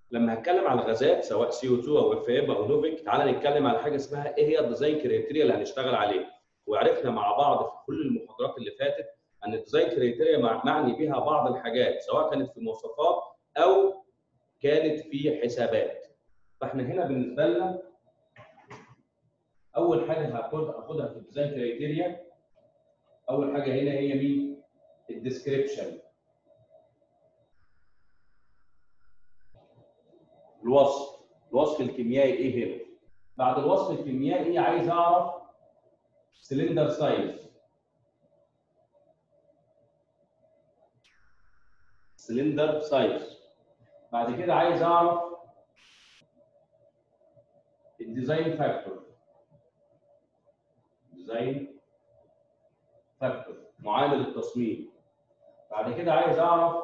لما هتكلم على الغازات سواء سي او 2 او اف ام او نوفيك تعالى نتكلم على حاجه اسمها ايه هي الديزاين كريتيريا اللي هنشتغل عليه وعرفنا مع بعض في كل المحاضرات اللي فاتت ان الديزاين كريتيريا معني بها بعض الحاجات سواء كانت في مواصفات او كانت في حسابات فاحنا هنا بالنسبه لنا اول حاجه هاخدها في الديزاين كريتيريا اول حاجه هنا هي مين الديسكريبشن الوصف الوصف الكيميائي ايه هنا بعد الوصف الكيميائي عايز اعرف سلندر سايز سلندر سايز بعد كده عايز اعرف الديزاين فاكتور ديزاين فاكتور معامل التصميم بعد كده عايز اعرف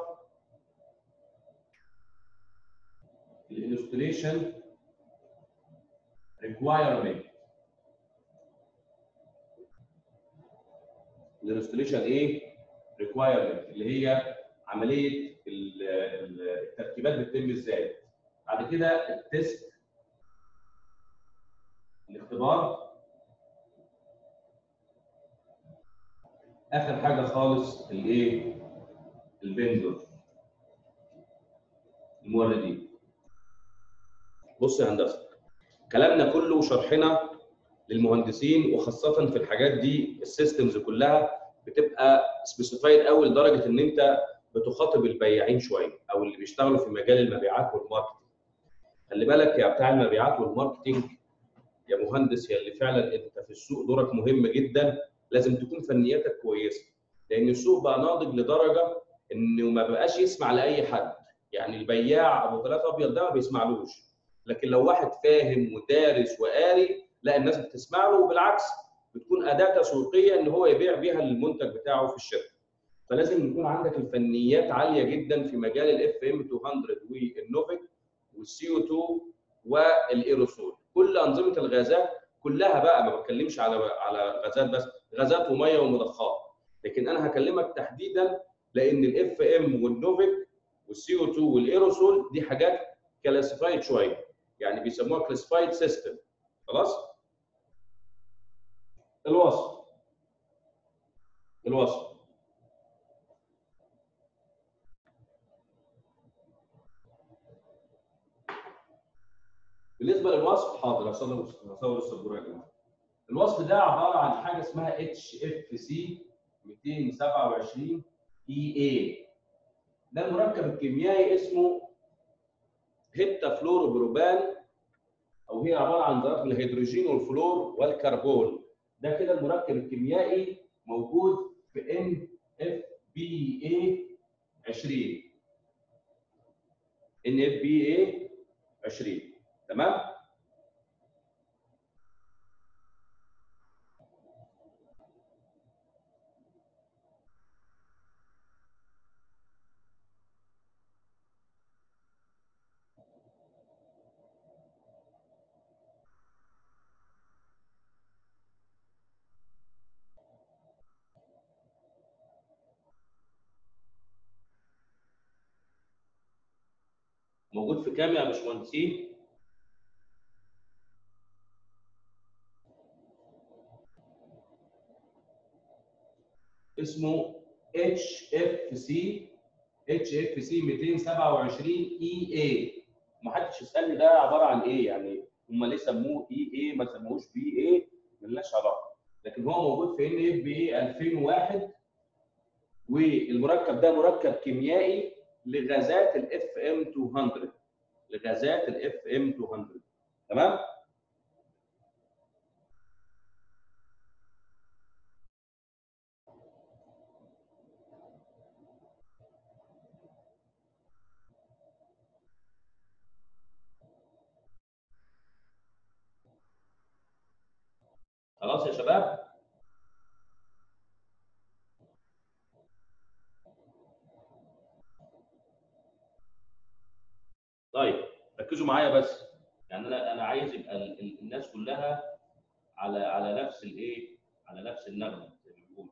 الالستريشن ريكوايرمنت الالستريشن ايه ريكوايرمنت اللي هي عمليه التركيبات بتتم ازاي بعد كده التست الاختبار اخر حاجه خالص الايه الفندور الموردين بص يا هندسه كلامنا كله وشرحنا للمهندسين وخاصه في الحاجات دي السيستمز كلها بتبقى سبيسيفايد قوي لدرجه ان انت بتخاطب البياعين شويه او اللي بيشتغلوا في مجال المبيعات والماركتنج خلي بالك يا بتاع المبيعات والماركتنج يا مهندس يا اللي فعلا انت في السوق دورك مهم جدا لازم تكون فنياتك كويسه لان السوق بقى ناضج لدرجه انه ما بقاش يسمع لاي حد يعني البياع ابو ثلاثه ابيض ده ما بيسمعلوش لكن لو واحد فاهم ودارس وقاري لا الناس بتسمع له وبالعكس بتكون اداه تسويقيه ان هو يبيع بيها المنتج بتاعه في الشركه فلازم يكون عندك الفنيات عاليه جدا في مجال الاف ام 200 والنوفيك والسي او 2 والايروسول كل انظمه الغازات كلها بقى ما بتكلمش على على غازات بس غازات وميه ومضخات لكن انا هكلمك تحديدا لان الاف ام والنوفيك والسي او 2 والايروسول دي حاجات كلاسيفايد شويه يعني بيسموها كلاسيفايد سيستم خلاص الوصف الوصف بالنسبه للوصف حاضر هصور هصور السبوره يا جماعه الوصف ده عباره عن حاجه اسمها اتش اف سي 227 اي اي ده المركب الكيميائي اسمه هيتا فلوروبروبان او هي عباره عن ذرات من الهيدروجين والفلور والكربون ده كده المركب الكيميائي موجود في ان اف بي اي 20 ان اف بي اي 20 تمام موجود في كام يا باشمهندسين؟ اسمه اتش اف سي اتش اف سي 227 اي اي ما حدش يسالني ده عباره عن ايه يعني هم ليه سموه اي اي ما سموهوش بي اي ملناش علاقه لكن هو موجود في ان اف بي اي 2001 والمركب ده مركب كيميائي لغازات الاف ام 200 لغازات الاف ام 200 تمام خلاص يا شباب طيب ركزوا معايا بس يعني انا انا عايز يبقى ال- ال- الناس كلها على على نفس الايه على نفس النغمه زي ما بيقولوا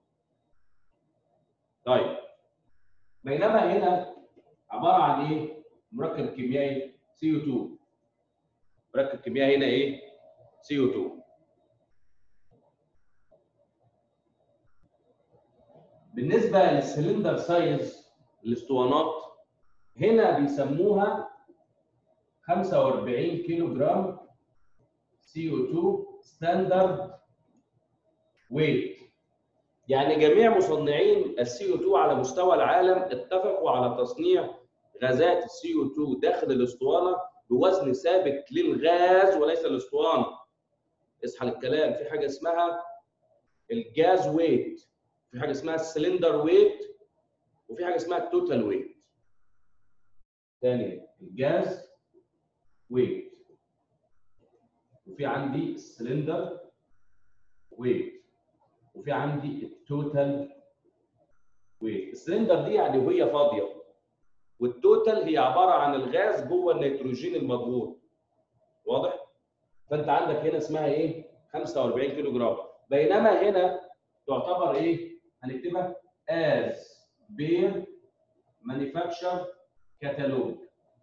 طيب بينما هنا عباره عن ايه مركب كيميائي سي او 2 مركب كميه هنا ايه سي او 2 بالنسبه للسلندر سايز الاسطوانات هنا بيسموها 45 كيلو جرام سي او 2 ستاندرد ويت يعني جميع مصنعين السي او 2 على مستوى العالم اتفقوا على تصنيع غازات السي او 2 داخل الاسطوانه بوزن ثابت للغاز وليس الاسطوانه اصحى للكلام في حاجه اسمها الجاز ويت في حاجه اسمها السلندر ويت وفي حاجه اسمها التوتال ويت تاني الجاز ويت وفي عندي السلندر ويت وفي عندي التوتال ويت السلندر دي يعني وهي فاضيه والتوتال هي عباره عن الغاز جوه النيتروجين المضغوط واضح فانت عندك هنا اسمها ايه 45 كيلو جرام بينما هنا تعتبر ايه هنكتبها as بير manufacture كتالوج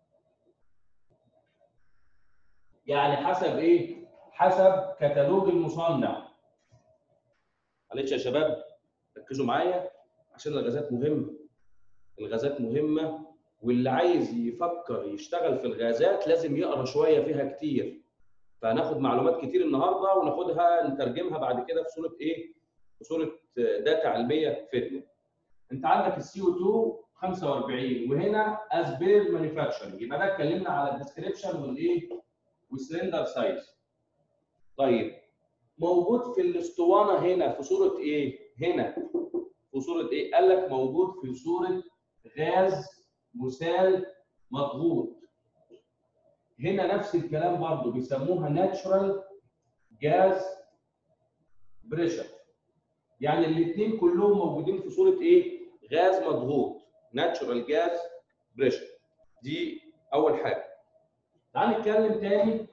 يعني حسب ايه حسب كتالوج المصنع معلش يا شباب ركزوا معايا عشان الغازات مهمه الغازات مهمه واللي عايز يفكر يشتغل في الغازات لازم يقرا شويه فيها كتير فهناخد معلومات كتير النهارده وناخدها نترجمها بعد كده في صوره ايه في صوره داتا علميه تفيدنا انت عندك السي او 2 45 وهنا از بير مانيفاكتشرنج يبقى ده اتكلمنا على الديسكربشن والايه والسلندر سايز طيب موجود في الاسطوانه هنا في صوره ايه هنا في صوره ايه قال لك موجود في صوره غاز مسال مضغوط هنا نفس الكلام برضه بيسموها ناتشرال جاز بريشر يعني الاثنين كلهم موجودين في صوره ايه غاز مضغوط ناتشرال جاز بريشر دي اول حاجه تعال نتكلم تاني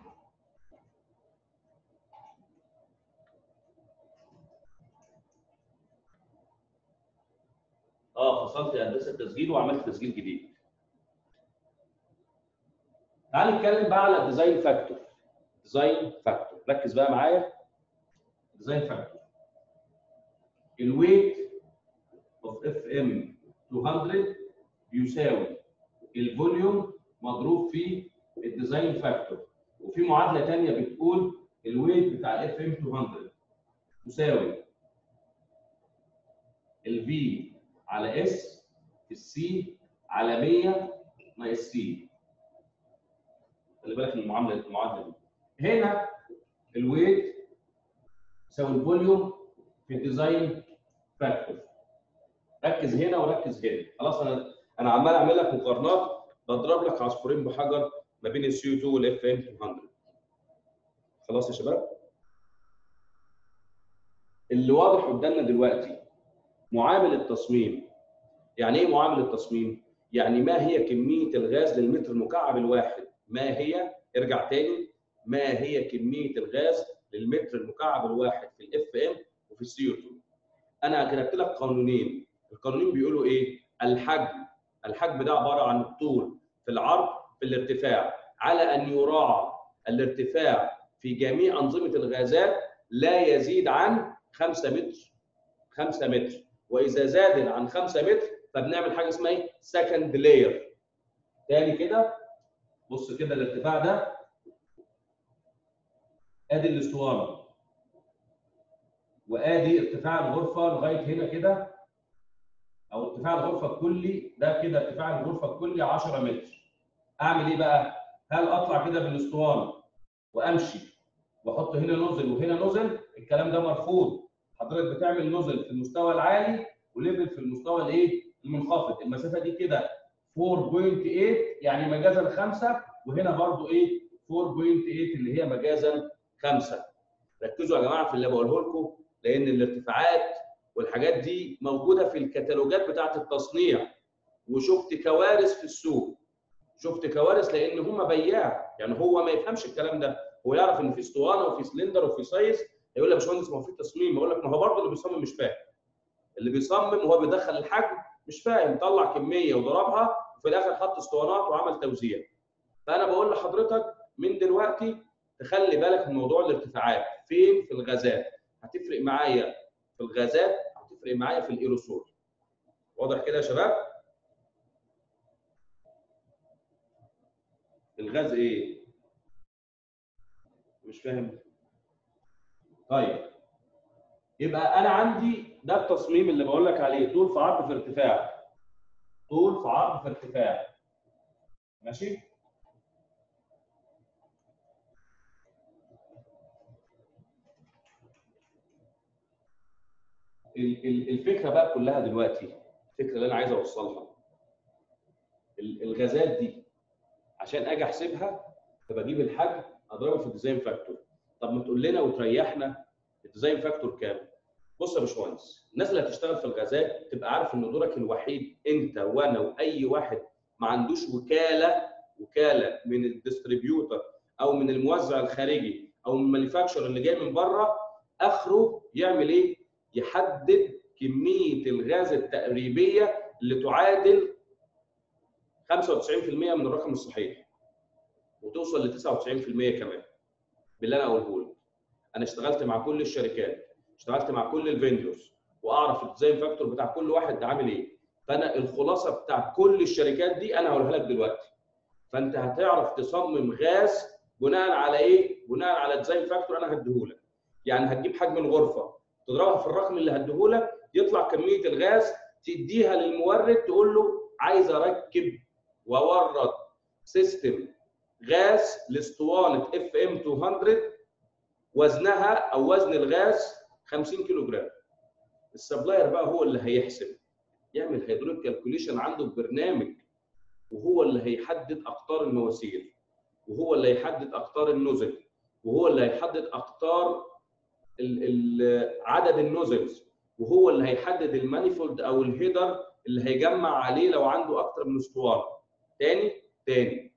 اه فصلت هندسه تسجيل وعملت تسجيل جديد تعال نتكلم بقى على الديزاين فاكتور ديزاين فاكتور ركز بقى معايا ديزاين فاكتور الويت اوف اف ام 200 بيساوي الفوليوم مضروب في الديزاين فاكتور وفي معادله ثانيه بتقول الويت بتاع اف ام 200 تساوي الفي على اس السي على 100 ناقص سي خلي بالك من المعامله المعادله دي هنا الويت يساوي الفوليوم في الديزاين فاكتور ركز هنا وركز هنا خلاص انا انا عمال اعمل لك مقارنات بضرب لك عصفورين بحجر ما بين السي 2 والاف ام 200 خلاص يا شباب اللي واضح قدامنا دلوقتي معامل التصميم يعني ايه معامل التصميم يعني ما هي كميه الغاز للمتر المكعب الواحد ما هي ارجع تاني ما هي كميه الغاز للمتر المكعب الواحد في الاف ام وفي السي 2 انا كتبت لك قانونين القانونين بيقولوا ايه الحجم الحجم ده عباره عن الطول في العرض في الارتفاع على ان يراعى الارتفاع في جميع انظمه الغازات لا يزيد عن 5 متر 5 متر واذا زاد عن 5 متر فبنعمل حاجه اسمها ايه سكند لاير تاني كده بص كده الارتفاع ده ادي الاسطوانه وادي ارتفاع الغرفه لغايه هنا كده او ارتفاع الغرفه الكلي ده كده ارتفاع الغرفه الكلي 10 متر اعمل ايه بقى هل اطلع كده بالاسطوانه وامشي واحط هنا نزل وهنا نزل الكلام ده مرفوض حضرتك بتعمل نزل في المستوى العالي وليفل في المستوى الايه المنخفض المسافه دي كده 4.8 يعني مجازا 5 وهنا برضو ايه 4.8 اللي هي مجازا 5 ركزوا يا جماعه في اللي بقوله لكم لان الارتفاعات والحاجات دي موجوده في الكتالوجات بتاعه التصنيع وشفت كوارث في السوق شفت كوارث لان هم بياع يعني هو ما يفهمش الكلام ده هو يعرف ان في اسطوانه وفي سلندر وفي سايز يقول لك يا باشمهندس ما هو في تصميم يقول لك ما هو برضه اللي بيصمم مش فاهم اللي بيصمم وهو بيدخل الحجم مش فاهم طلع كميه وضربها وفي الاخر حط اسطوانات وعمل توزيع فانا بقول لحضرتك من دلوقتي تخلي بالك من موضوع الارتفاعات فين في الغازات هتفرق معايا في الغازات هتفرق معايا في الايروسول واضح كده يا شباب الغاز ايه مش فاهم طيب يبقى انا عندي ده التصميم اللي بقول لك عليه طول في عرض في ارتفاع طول في عرض في ارتفاع ماشي الفكره بقى كلها دلوقتي الفكره اللي انا عايز اوصلها الغازات دي عشان اجي احسبها فبجيب الحجم اضربه في الديزاين فاكتور طب ما تقول لنا وتريحنا الديزاين فاكتور كام بص يا باشمهندس الناس اللي هتشتغل في الغازات تبقى عارف ان دورك الوحيد انت وانا واي واحد ما عندوش وكاله وكاله من الديستريبيوتر او من الموزع الخارجي او من المانيفاكتشر اللي جاي من بره اخره يعمل ايه؟ يحدد كميه الغاز التقريبيه اللي تعادل 95% من الرقم الصحيح وتوصل ل 99% كمان باللي انا اقوله لك انا اشتغلت مع كل الشركات اشتغلت مع كل الفيندورز واعرف الديزاين فاكتور بتاع كل واحد ده عامل ايه فانا الخلاصه بتاع كل الشركات دي انا هقولها لك دلوقتي فانت هتعرف تصمم غاز بناء على ايه بناء على ديزاين فاكتور انا هديهولك يعني هتجيب حجم الغرفه تضربها في الرقم اللي هديهولك يطلع كميه الغاز تديها للمورد تقول له عايز اركب واورد سيستم غاز لاسطوانه اف ام 200 وزنها او وزن الغاز 50 كيلو جرام السبلاير بقى هو اللي هيحسب يعمل هيدروليك كالكوليشن عنده برنامج وهو اللي هيحدد اقطار المواسير وهو اللي هيحدد اقطار النزل وهو اللي هيحدد اقطار ال ال عدد النزلز وهو اللي هيحدد المانيفولد او الهيدر اللي هيجمع عليه لو عنده اكتر من اسطوانه تاني تاني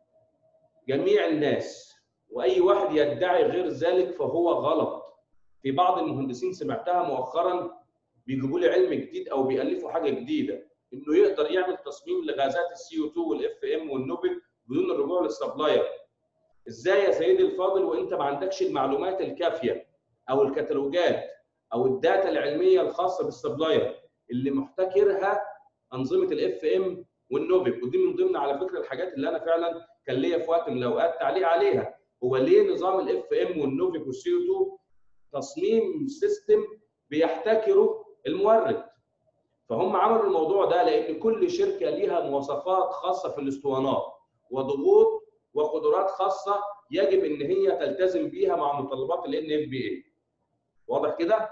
جميع الناس واي واحد يدعي غير ذلك فهو غلط في بعض المهندسين سمعتها مؤخرا بيجيبوا لي علم جديد او بيالفوا حاجه جديده انه يقدر يعمل تصميم لغازات السي او 2 والاف ام والنوبل بدون الرجوع للسبلاير ازاي يا سيدي الفاضل وانت ما عندكش المعلومات الكافيه او الكتالوجات او الداتا العلميه الخاصه بالسبلاير اللي محتكرها انظمه الاف ام والنوبل ودي من ضمن على فكره الحاجات اللي انا فعلا كان ليا في وقت من الاوقات تعليق عليها هو ليه نظام الاف ام والنوفيك والسي او 2 تصميم سيستم بيحتكره المورد فهم عملوا الموضوع ده لان كل شركه ليها مواصفات خاصه في الاسطوانات وضغوط وقدرات خاصه يجب ان هي تلتزم بيها مع متطلبات الان اف بي اي واضح كده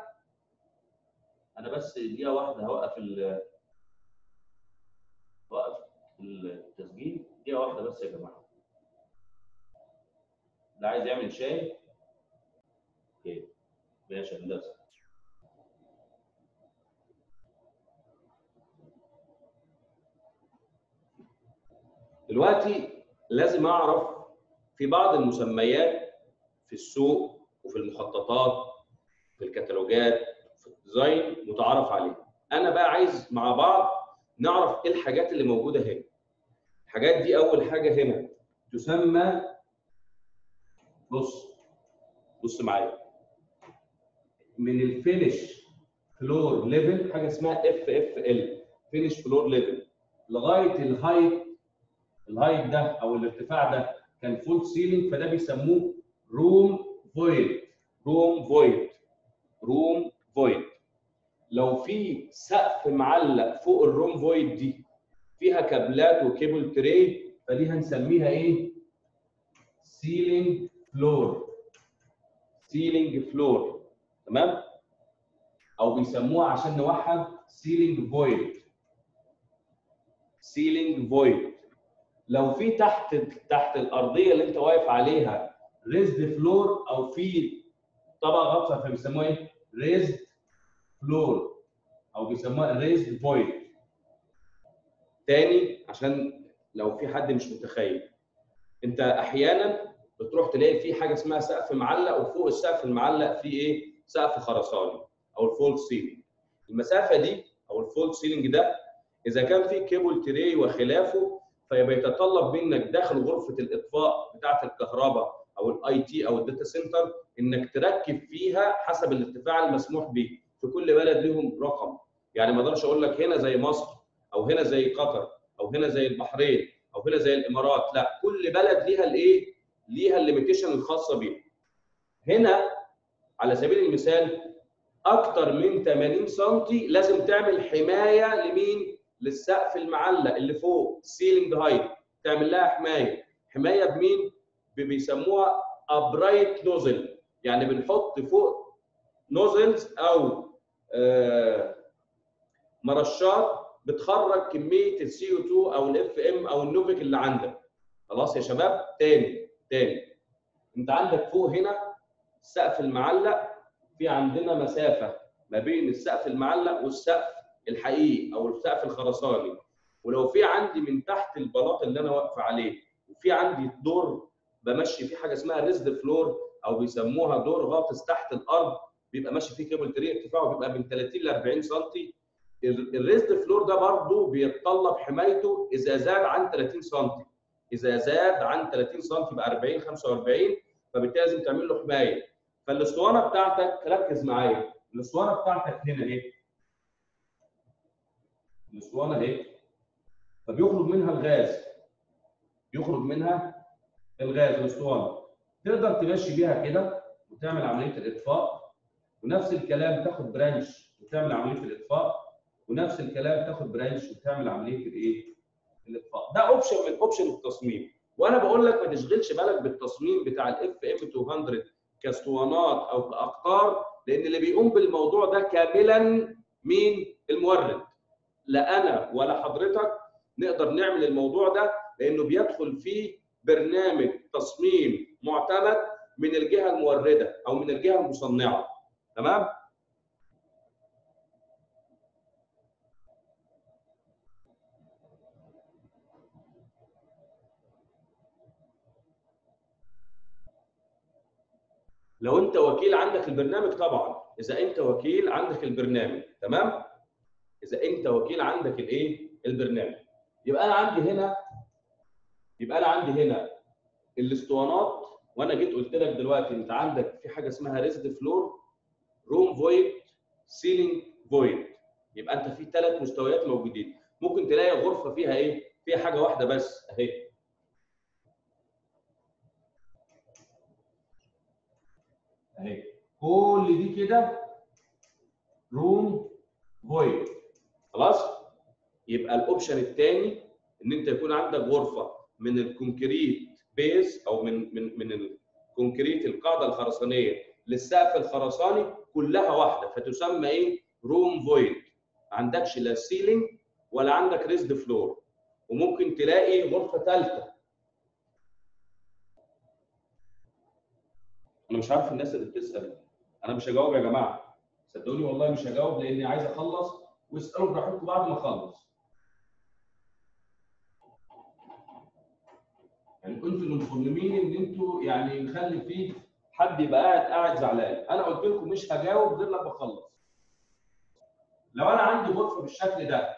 انا بس دقيقه واحده هوقف ال وقف التسجيل دقيقه واحده بس يا جماعه اللي عايز يعمل شاي اوكي ماشي هندسه دلوقتي لازم اعرف في بعض المسميات في السوق وفي المخططات في الكتالوجات في الديزاين متعارف عليها انا بقى عايز مع بعض نعرف ايه الحاجات اللي موجوده هنا الحاجات دي اول حاجه هنا تسمى بص بص معايا من الفينش فلور ليفل حاجه اسمها اف اف ال فينش فلور ليفل لغايه الهايت الهايت ده او الارتفاع ده كان فول سيلينج فده بيسموه روم فويد روم فويد روم فويد لو في سقف معلق فوق الروم فويد دي فيها كابلات وكيبل تري فدي هنسميها ايه؟ سيلينج فلور سيلينج فلور تمام؟ او بيسموها عشان نوحد سيلينج فويد سيلينج فويد لو في تحت تحت الارضيه اللي انت واقف عليها ريزد فلور او في طبقه غطسه فبيسموها ايه؟ ريزد فلور او بيسموها ريزد فويد تاني عشان لو في حد مش متخيل انت احيانا بتروح تلاقي في حاجه اسمها سقف معلق وفوق السقف المعلق في ايه؟ سقف خرساني او الفول سيلينج المسافه دي او الفول سيلينج ده اذا كان في كيبل تري وخلافه فيبقى يتطلب منك داخل غرفه الاطفاء بتاعه الكهرباء او الاي تي او الداتا سنتر انك تركب فيها حسب الارتفاع المسموح به في كل بلد لهم رقم يعني ما اقدرش اقول لك هنا زي مصر او هنا زي قطر او هنا زي البحرين او هنا زي الامارات لا كل بلد ليها الايه ليها الليميتيشن الخاصه بيها هنا على سبيل المثال اكتر من 80 سم لازم تعمل حمايه لمين للسقف المعلق اللي فوق السيلينج هايت تعمل لها حمايه حمايه بمين بيسموها ابرايت نوزل يعني بنحط فوق نوزلز او آه مرشات بتخرج كميه السي او 2 او الاف ام او النوفيك اللي عندك خلاص يا شباب تاني تاني انت عندك فوق هنا السقف المعلق في عندنا مسافه ما بين السقف المعلق والسقف الحقيقي او السقف الخرساني ولو في عندي من تحت البلاط اللي انا واقف عليه وفي عندي دور بمشي فيه حاجه اسمها ريزد فلور او بيسموها دور غاطس تحت الارض بيبقى ماشي فيه كيبل تري ارتفاعه بيبقى من 30 ل 40 سم الريزد فلور ده برضه بيتطلب حمايته اذا زاد عن 30 سم اذا زاد عن 30 سم يبقى 40 45 فبالتالي لازم تعمل له حمايه فالاسطوانه بتاعتك ركز معايا الاسطوانه بتاعتك هنا اهي الاسطوانه اهي فبيخرج منها الغاز يخرج منها الغاز الاسطوانه تقدر تمشي بيها كده وتعمل عمليه الاطفاء ونفس الكلام تاخد برانش وتعمل عمليه الاطفاء ونفس الكلام تاخد برانش وتعمل عمليه الايه؟ الاطفاء ده اوبشن من اوبشن التصميم وانا بقول لك ما تشغلش بالك بالتصميم بتاع الاف ام 200 كاسطوانات او كاقطار لان اللي بيقوم بالموضوع ده كاملا مين؟ المورد لا انا ولا حضرتك نقدر نعمل الموضوع ده لانه بيدخل فيه برنامج تصميم معتمد من الجهه المورده او من الجهه المصنعه تمام؟ لو انت وكيل عندك البرنامج طبعا اذا انت وكيل عندك البرنامج تمام اذا انت وكيل عندك الايه البرنامج يبقى انا عندي هنا يبقى انا عندي هنا الاسطوانات وانا جيت قلت لك دلوقتي انت عندك في حاجه اسمها ريزد فلور روم فويد سيلينج فويد يبقى انت في ثلاث مستويات موجودين ممكن تلاقي غرفه فيها ايه فيها حاجه واحده بس اهي اهي كل دي كده روم فويد خلاص يبقى الاوبشن الثاني ان انت يكون عندك غرفه من الكونكريت بيز او من من من الكونكريت القاعده الخرسانيه للسقف الخرساني كلها واحده فتسمى ايه روم فويد ما عندكش لا سيلينج ولا عندك ريزد فلور وممكن تلاقي غرفه ثالثه انا مش عارف الناس اللي بتسال انا مش هجاوب يا جماعه صدقوني والله مش هجاوب لاني عايز اخلص واسالوا براحتكم بعد ما اخلص يعني انتوا اللي مصممين ان انتوا يعني نخلي فيه حد يبقى قاعد قاعد زعلان انا قلت لكم مش هجاوب غير لما اخلص لو انا عندي غرفه بالشكل ده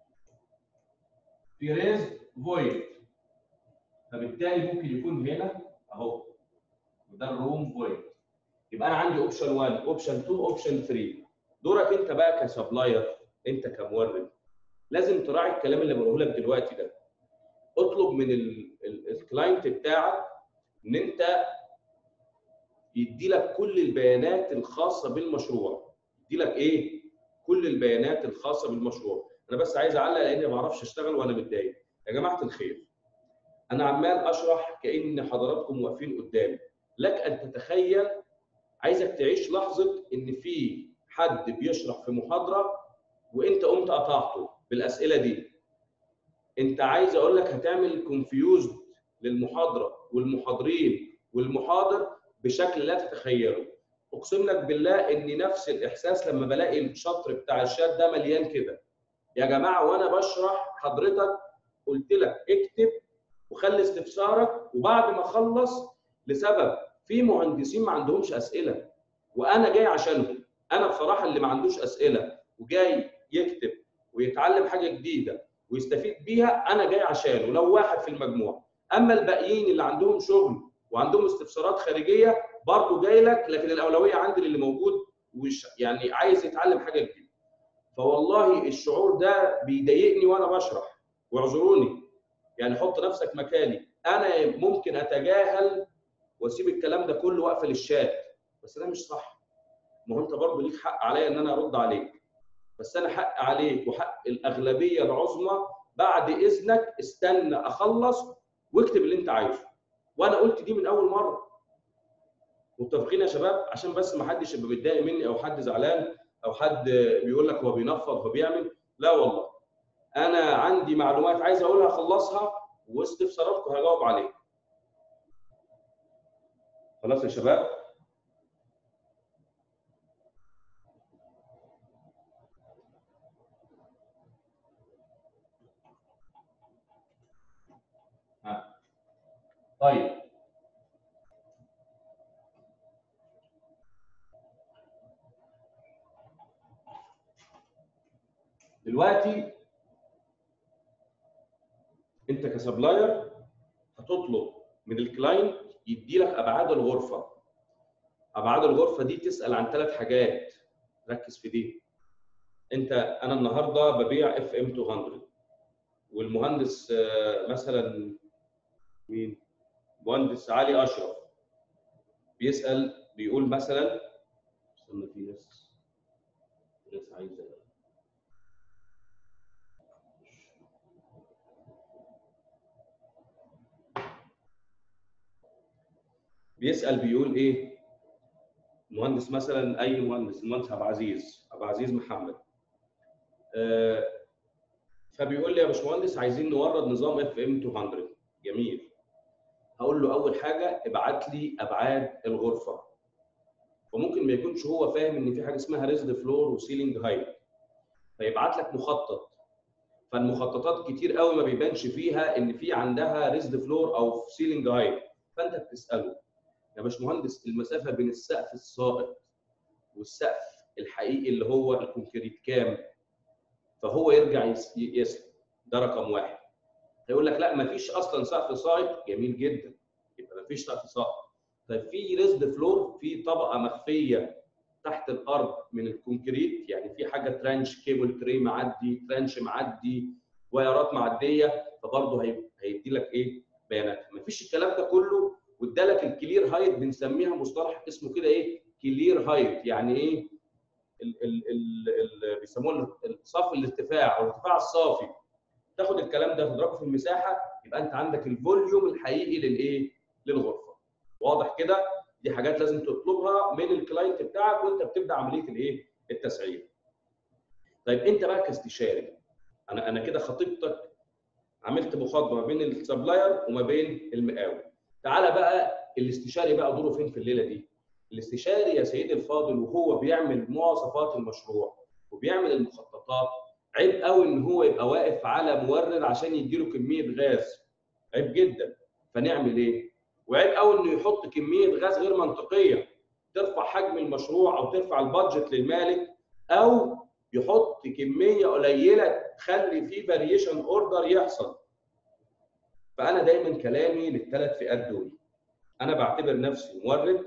في ريز فويد فبالتالي ممكن يكون هنا اهو وده الروم فويد يبقى انا عندي اوبشن 1 اوبشن 2 اوبشن 3 دورك انت بقى كسبلاير انت كمورد لازم تراعي الكلام اللي بقوله لك دلوقتي ده اطلب من الكلاينت بتاعك ان انت يدي لك كل البيانات الخاصه بالمشروع يدي لك ايه كل البيانات الخاصه بالمشروع انا بس عايز اعلق لاني ما بعرفش اشتغل وانا متضايق يا جماعه الخير انا عمال اشرح كان حضراتكم واقفين قدامي لك ان تتخيل عايزك تعيش لحظه ان في حد بيشرح في محاضره وانت قمت قطعته بالاسئله دي انت عايز اقول لك هتعمل كونفيوزد للمحاضره والمحاضرين والمحاضر بشكل لا تتخيله اقسم لك بالله ان نفس الاحساس لما بلاقي الشطر بتاع الشات ده مليان كده يا جماعه وانا بشرح حضرتك قلت لك اكتب وخلي استفسارك وبعد ما اخلص لسبب في مهندسين ما عندهمش اسئله وانا جاي عشانهم انا بصراحه اللي ما عندوش اسئله وجاي يكتب ويتعلم حاجه جديده ويستفيد بيها انا جاي عشانه لو واحد في المجموعه اما الباقيين اللي عندهم شغل وعندهم استفسارات خارجيه برضه جاي لك لكن الاولويه عندي للي موجود وش يعني عايز يتعلم حاجه جديده فوالله الشعور ده بيضايقني وانا بشرح واعذروني يعني حط نفسك مكاني انا ممكن اتجاهل واسيب الكلام ده كله واقفل الشات بس ده مش صح ما هو انت برضه ليك حق عليا ان انا ارد عليك بس انا حق عليك وحق الاغلبيه العظمى بعد اذنك استنى اخلص واكتب اللي انت عايزه وانا قلت دي من اول مره متفقين يا شباب عشان بس ما حدش يبقى متضايق مني او حد زعلان او حد بيقول لك هو بينفض فبيعمل لا والله انا عندي معلومات عايز اقولها اخلصها واستفساراتكم هجاوب عليها خلاص يا شباب ها. طيب دلوقتي انت كسبلاير هتطلب من الكلاينت يدي لك ابعاد الغرفه ابعاد الغرفه دي تسال عن ثلاث حاجات ركز في دي انت انا النهارده ببيع اف ام 200 والمهندس آه، مثلا مين مهندس علي اشرف بيسال بيقول مثلا استنى في ناس في ناس عايزه بيسال بيقول ايه مهندس مثلا اي مهندس المهندس ابو عزيز ابو عزيز محمد آه، فبيقول لي يا باشمهندس عايزين نورد نظام اف ام 200 جميل هقول له اول حاجه ابعت لي ابعاد الغرفه وممكن ما يكونش هو فاهم ان في حاجه اسمها ريزد فلور وسيلينج هايت فيبعت لك مخطط فالمخططات كتير قوي ما بيبانش فيها ان في عندها ريزد فلور او سيلينج هايت فانت بتساله يا باشمهندس المسافه بين السقف الساقط والسقف الحقيقي اللي هو الكونكريت كام فهو يرجع يس- يسال ده رقم واحد هيقول لك لا مفيش اصلا سقف ساقط جميل جدا يبقى مفيش سقف ساقط طيب في ريزد فلور في طبقه مخفيه تحت الارض من الكونكريت يعني في حاجه ترانش كيبل تري معدي ترانش معدي وايرات معديه فبرضه هي- هيدي لك ايه بيانات مفيش الكلام ده كله وادالك الكلير هايت بنسميها مصطلح اسمه كده ايه كلير هايت يعني ايه ال ال ال ال بيسموه الصف الارتفاع او الارتفاع الصافي تاخد الكلام ده تضربه في المساحه يبقى انت عندك الفوليوم الحقيقي للايه للغرفه واضح كده دي حاجات لازم تطلبها من الكلاينت بتاعك وانت بتبدا عمليه الايه التسعير طيب انت بقى كاستشاري انا انا كده خطيبتك عملت مخاطبه ما بين السبلاير وما بين المقاول تعالى بقى الاستشاري بقى دوره فين في الليله دي الاستشاري يا سيدي الفاضل وهو بيعمل مواصفات المشروع وبيعمل المخططات عيب قوي ان هو يبقى واقف على مورد عشان يديله كميه غاز عيب جدا فنعمل ايه وعيب قوي انه يحط كميه غاز غير منطقيه ترفع حجم المشروع او ترفع البادجت للمالك او يحط كميه قليله تخلي فيه فاريشن اوردر يحصل فانا دايما كلامي للثلاث فئات دول انا بعتبر نفسي مورد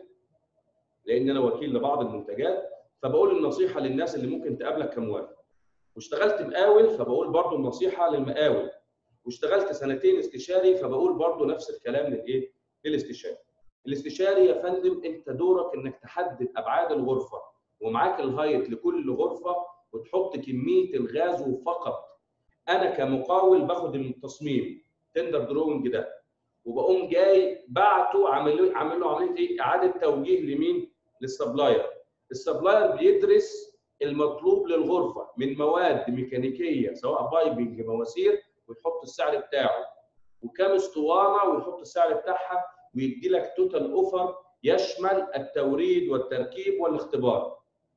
لان انا وكيل لبعض المنتجات فبقول النصيحه للناس اللي ممكن تقابلك كمورد واشتغلت مقاول فبقول برضو النصيحه للمقاول واشتغلت سنتين استشاري فبقول برضو نفس الكلام للايه للاستشاري الاستشاري يا فندم انت دورك انك تحدد ابعاد الغرفه ومعاك الهايت لكل غرفه وتحط كميه الغاز فقط انا كمقاول باخد التصميم تندر دروينج ده وبقوم جاي بعته عامل له عامل له عمليه ايه اعاده توجيه لمين للسبلاير السبلاير بيدرس المطلوب للغرفه من مواد ميكانيكيه سواء بايبنج مواسير ويحط السعر بتاعه وكام اسطوانه ويحط السعر بتاعها ويدي لك توتال اوفر يشمل التوريد والتركيب والاختبار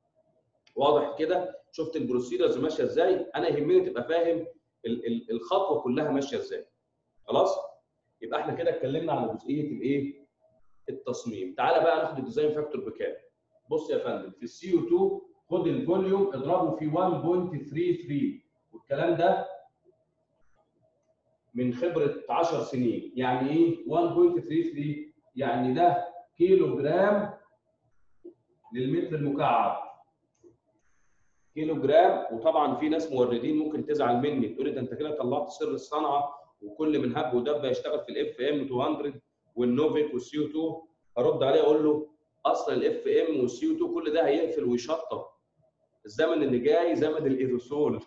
واضح كده شفت البروسيدرز ماشيه ازاي انا يهمني تبقى فاهم ال- ال- الخطوه كلها ماشيه ازاي خلاص يبقى احنا كده اتكلمنا على جزئيه الايه التصميم تعالى بقى ناخد الديزاين فاكتور بكام بص يا فندم في السي او 2 خد الفوليوم اضربه في 1.33 والكلام ده من خبره 10 سنين يعني ايه 1.33 يعني ده كيلو جرام للمتر المكعب كيلو جرام وطبعا في ناس موردين ممكن تزعل مني تقول لي ده انت كده طلعت سر الصنعه وكل من هب ودب هيشتغل في الاف ام 200 والنوفيك والسي 2 ارد عليه اقول له اصلا الاف ام والسي 2 كل ده هيقفل ويشطب الزمن اللي جاي زمن الايروسول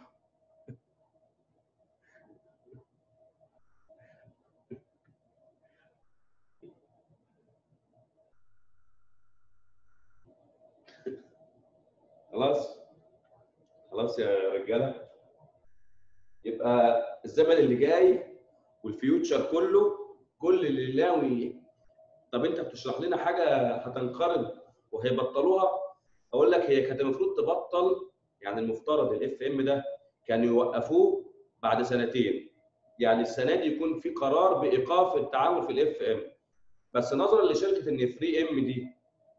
خلاص خلاص يا رجاله يبقى الزمن اللي جاي والفيوتشر كله كل اللي ناوي طب انت بتشرح لنا حاجه هتنقرض وهيبطلوها اقول لك هي كانت المفروض تبطل يعني المفترض الاف ام ده كانوا يوقفوه بعد سنتين يعني السنه دي يكون في قرار بايقاف التعامل في الاف ام بس نظرا لشركه ان 3 ام دي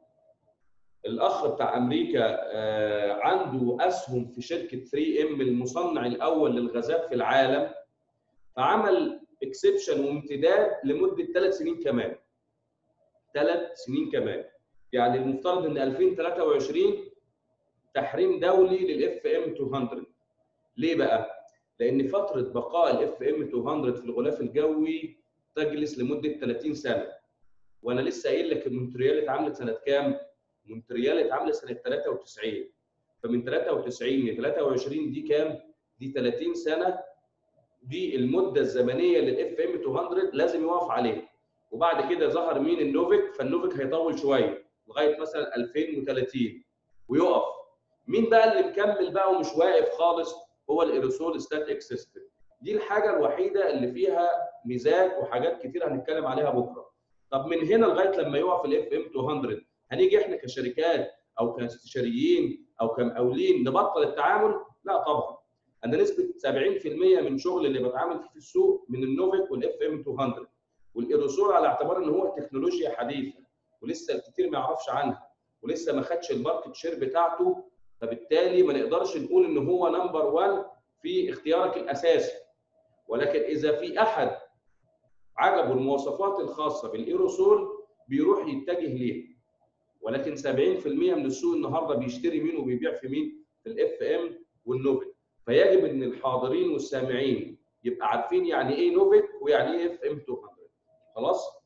الاخ بتاع امريكا آه، عنده اسهم في شركه 3 ام المصنع الاول للغازات في العالم فعمل اكسبشن وامتداد لمده ثلاث سنين كمان ثلاث سنين كمان يعني المفترض ان 2023 تحريم دولي للاف ام 200 ليه بقى؟ لان فتره بقاء الاف ام 200 في الغلاف الجوي تجلس لمده 30 سنه وانا لسه قايل لك مونتريال اتعملت سنه كام؟ مونتريال اتعملت سنه 93 فمن 93 ل 23 دي كام؟ دي 30 سنه دي المده الزمنيه للاف ام 200 لازم يقف عليها وبعد كده ظهر مين النوفيك فالنوفيك هيطول شويه لغايه مثلا 2030 ويقف مين بقى اللي مكمل بقى ومش واقف خالص هو الايروسول ستاتيك سيستم دي الحاجه الوحيده اللي فيها ميزات وحاجات كتير هنتكلم عليها بكره طب من هنا لغايه لما يقف الاف ام 200 هنيجي احنا كشركات او كاستشاريين او كمقاولين نبطل التعامل لا طبعا انا نسبه 70% من شغل اللي بتعامل فيه في السوق من النوفيك والاف ام 200 والايروسول على اعتبار ان هو تكنولوجيا حديثه ولسه الكثير ما يعرفش عنها ولسه ما خدش الماركت شير بتاعته فبالتالي ما نقدرش نقول ان هو نمبر 1 في اختيارك الاساسي ولكن اذا في احد عجبه المواصفات الخاصه بالايروسول بيروح يتجه ليها ولكن 70% من السوق النهارده بيشتري مين وبيبيع في مين في الاف ام والنوفيك فيجب ان الحاضرين والسامعين يبقى عارفين يعني ايه نوفيك ويعني ايه اف ام 200 خلاص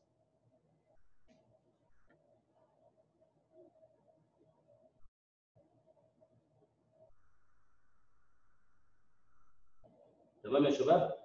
تمام يا شباب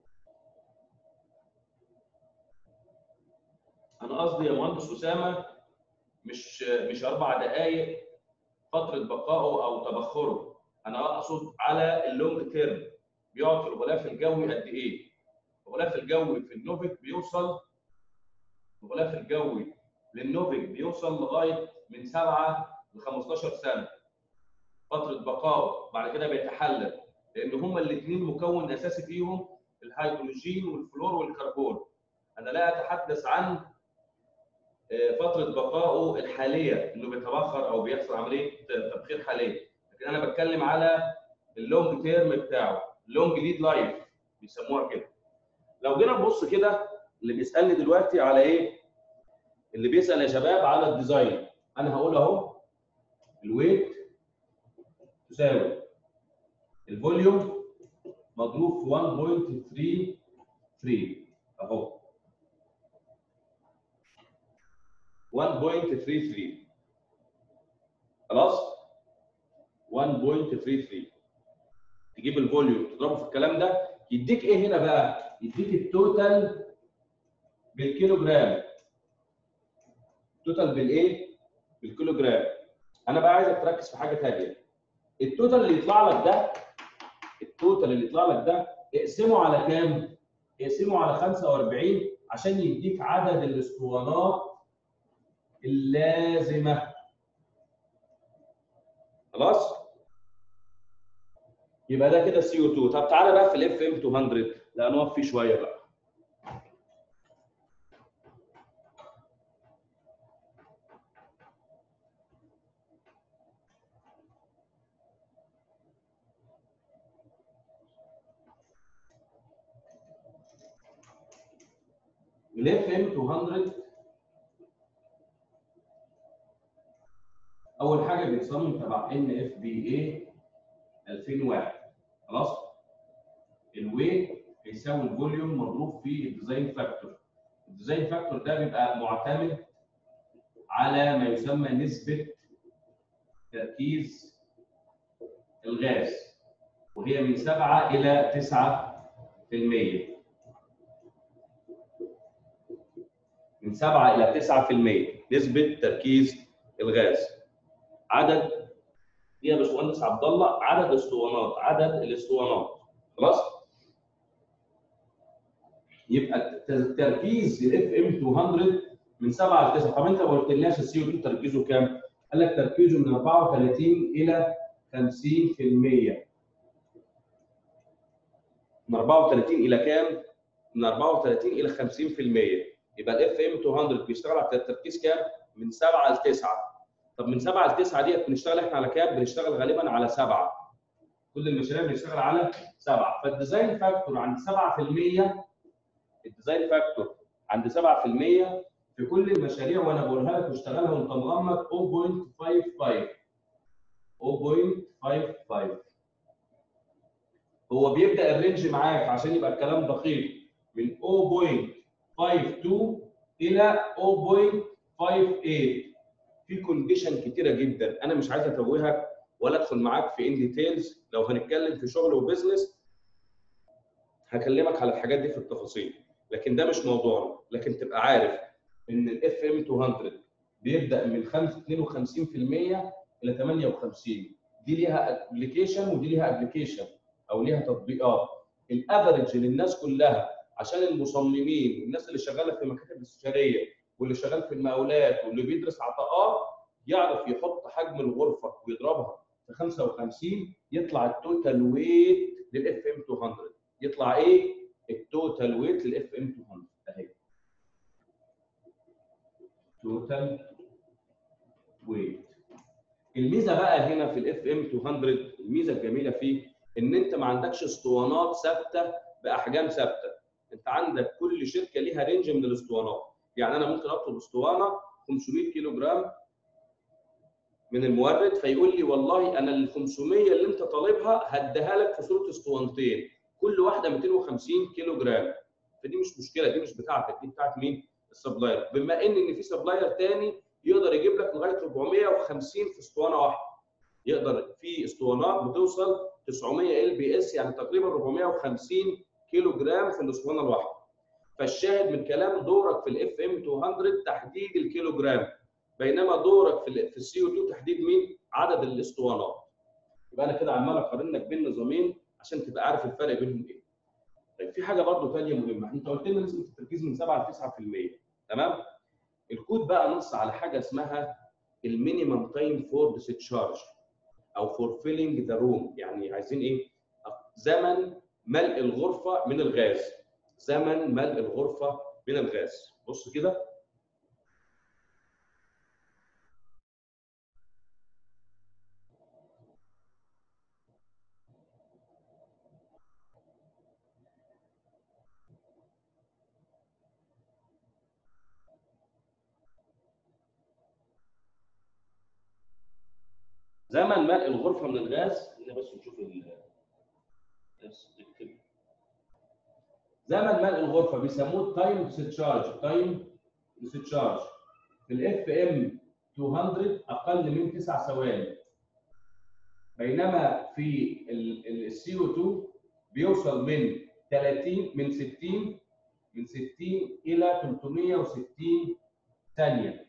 انا قصدي يا مهندس اسامه مش مش اربع دقائق فتره بقائه او تبخره انا اقصد على اللونج تيرم بيقعد في الغلاف الجوي قد ايه الغلاف الجوي في النوفيك بيوصل الغلاف الجوي للنوفيك بيوصل لغايه من 7 ل 15 سنه فتره بقائه بعد كده بيتحلل لان هما الاثنين مكون اساسي فيهم الهيدروجين والفلور والكربون انا لا اتحدث عن فتره بقائه الحاليه انه بيتبخر او بيحصل عمليه تبخير حاليا لكن انا بتكلم على اللونج تيرم بتاعه اللونج ليد لايف بيسموها كده لو جينا نبص كده اللي بيسالني دلوقتي على ايه اللي بيسال يا شباب على الديزاين انا هقول اهو الويت تساوي الفوليوم مضروب في 1.33 اهو 1.33 خلاص 1.33 تجيب الفوليوم تضربه في الكلام ده يديك ايه هنا بقى يديك التوتال بالكيلو جرام التوتال بالايه بالكيلو جرام انا بقى عايزك تركز في حاجه ثانيه التوتال اللي يطلع لك ده التوتال اللي يطلع لك ده اقسمه على كام اقسمه على 45 عشان يديك عدد الاسطوانات اللازمه خلاص يبقى ده كده سي او 2 طب تعالى بقى في الاف ام 200 لا نقف فيه شويه بقى الاف ام 200 اول حاجه بيتصمم تبع ان اف بي اي 2001 خلاص الويت هيساوي الفوليوم مضروب في الديزاين فاكتور الديزاين فاكتور ده بيبقى معتمد على ما يسمى نسبه تركيز الغاز وهي من 7 الى 9% من 7 الى 9% نسبه تركيز الغاز عدد دي يا باشمهندس عبد الله عدد اسطوانات عدد الاسطوانات خلاص يبقى تركيز الاف ام 200 من 7 ل 9 طب انت ما قلتلناش السي او 2 تركيزه كام؟ قال لك تركيزه من 34 الى 50% من 34 الى كام؟ من 34 الى 50% يبقى الاف ام 200 بيشتغل على تركيز كام؟ من 7 ل 9 طب من 7 ل 9 ديت بنشتغل احنا على كام؟ بنشتغل غالبا على 7 كل المشاريع بنشتغل على 7 فالديزاين فاكتور عند 7% الديزاين فاكتور عند 7% في كل المشاريع وانا بقولها لك واشتغلها وانت مغمض 0.55 0.55 هو بيبدا الرينج معاك عشان يبقى الكلام دقيق من 0.52 الى 0.58 في كونديشن كتيره جدا انا مش عايز اتوهك ولا ادخل معاك في ان ديتيلز لو هنتكلم في شغل وبزنس هكلمك على الحاجات دي في التفاصيل لكن ده مش موضوعنا لكن تبقى عارف ان الاف ام 200 بيبدا من 5 52% الى 58 دي ليها ابلكيشن ودي ليها ابلكيشن او ليها تطبيقات الافرج للناس كلها عشان المصممين والناس اللي شغاله في المكاتب الاستشاريه واللي شغال في المقاولات واللي بيدرس عطاءات يعرف يحط حجم الغرفه ويضربها في 55 يطلع التوتال ويت للاف ام 200 يطلع ايه؟ التوتال ويت للاف ام 200 اهي توتال ويت الميزه بقى هنا في الاف ام 200 الميزه الجميله فيه ان انت ما عندكش اسطوانات ثابته باحجام ثابته انت عندك كل شركه ليها رينج من الاسطوانات يعني انا ممكن اطلب اسطوانه 500 كيلو جرام من المورد فيقول لي والله انا ال 500 اللي انت طالبها هديها لك في صوره اسطوانتين كل واحده 250 كيلو جرام فدي مش مشكله دي مش بتاعتك دي بتاعت مين؟ السبلاير بما ان ان في سبلاير تاني يقدر يجيب لك لغايه 450 في اسطوانه واحده يقدر في اسطوانات بتوصل 900 ال بي اس يعني تقريبا 450 كيلو جرام في الاسطوانه الواحده فالشاهد من كلام دورك في الاف ام 200 تحديد الكيلو جرام بينما دورك في في السي او 2 تحديد مين؟ عدد الاسطوانات يبقى انا كده عمال اقارن لك بين نظامين عشان تبقى عارف الفرق بينهم ايه. طيب في حاجه برضه ثانيه مهمه انت قلت لنا نسبه التركيز من 7 ل 9% تمام؟ الكود بقى نص على حاجه اسمها المينيمم تايم فور ديسشارج او فور فيلينج ذا روم يعني عايزين ايه؟ زمن ملء الغرفه من الغاز زمن ملء الغرفه من الغاز بص كده زمن ملء الغرفه من الغاز هنا بس نشوف ال بس نكتب زمن ملء الغرفه بيسموه تايم ديسشارج تايم ديسشارج في الاف ام 200 اقل من 9 ثواني بينما في السي او 2 بيوصل من 30 من 60 من 60 الى 360 ثانيه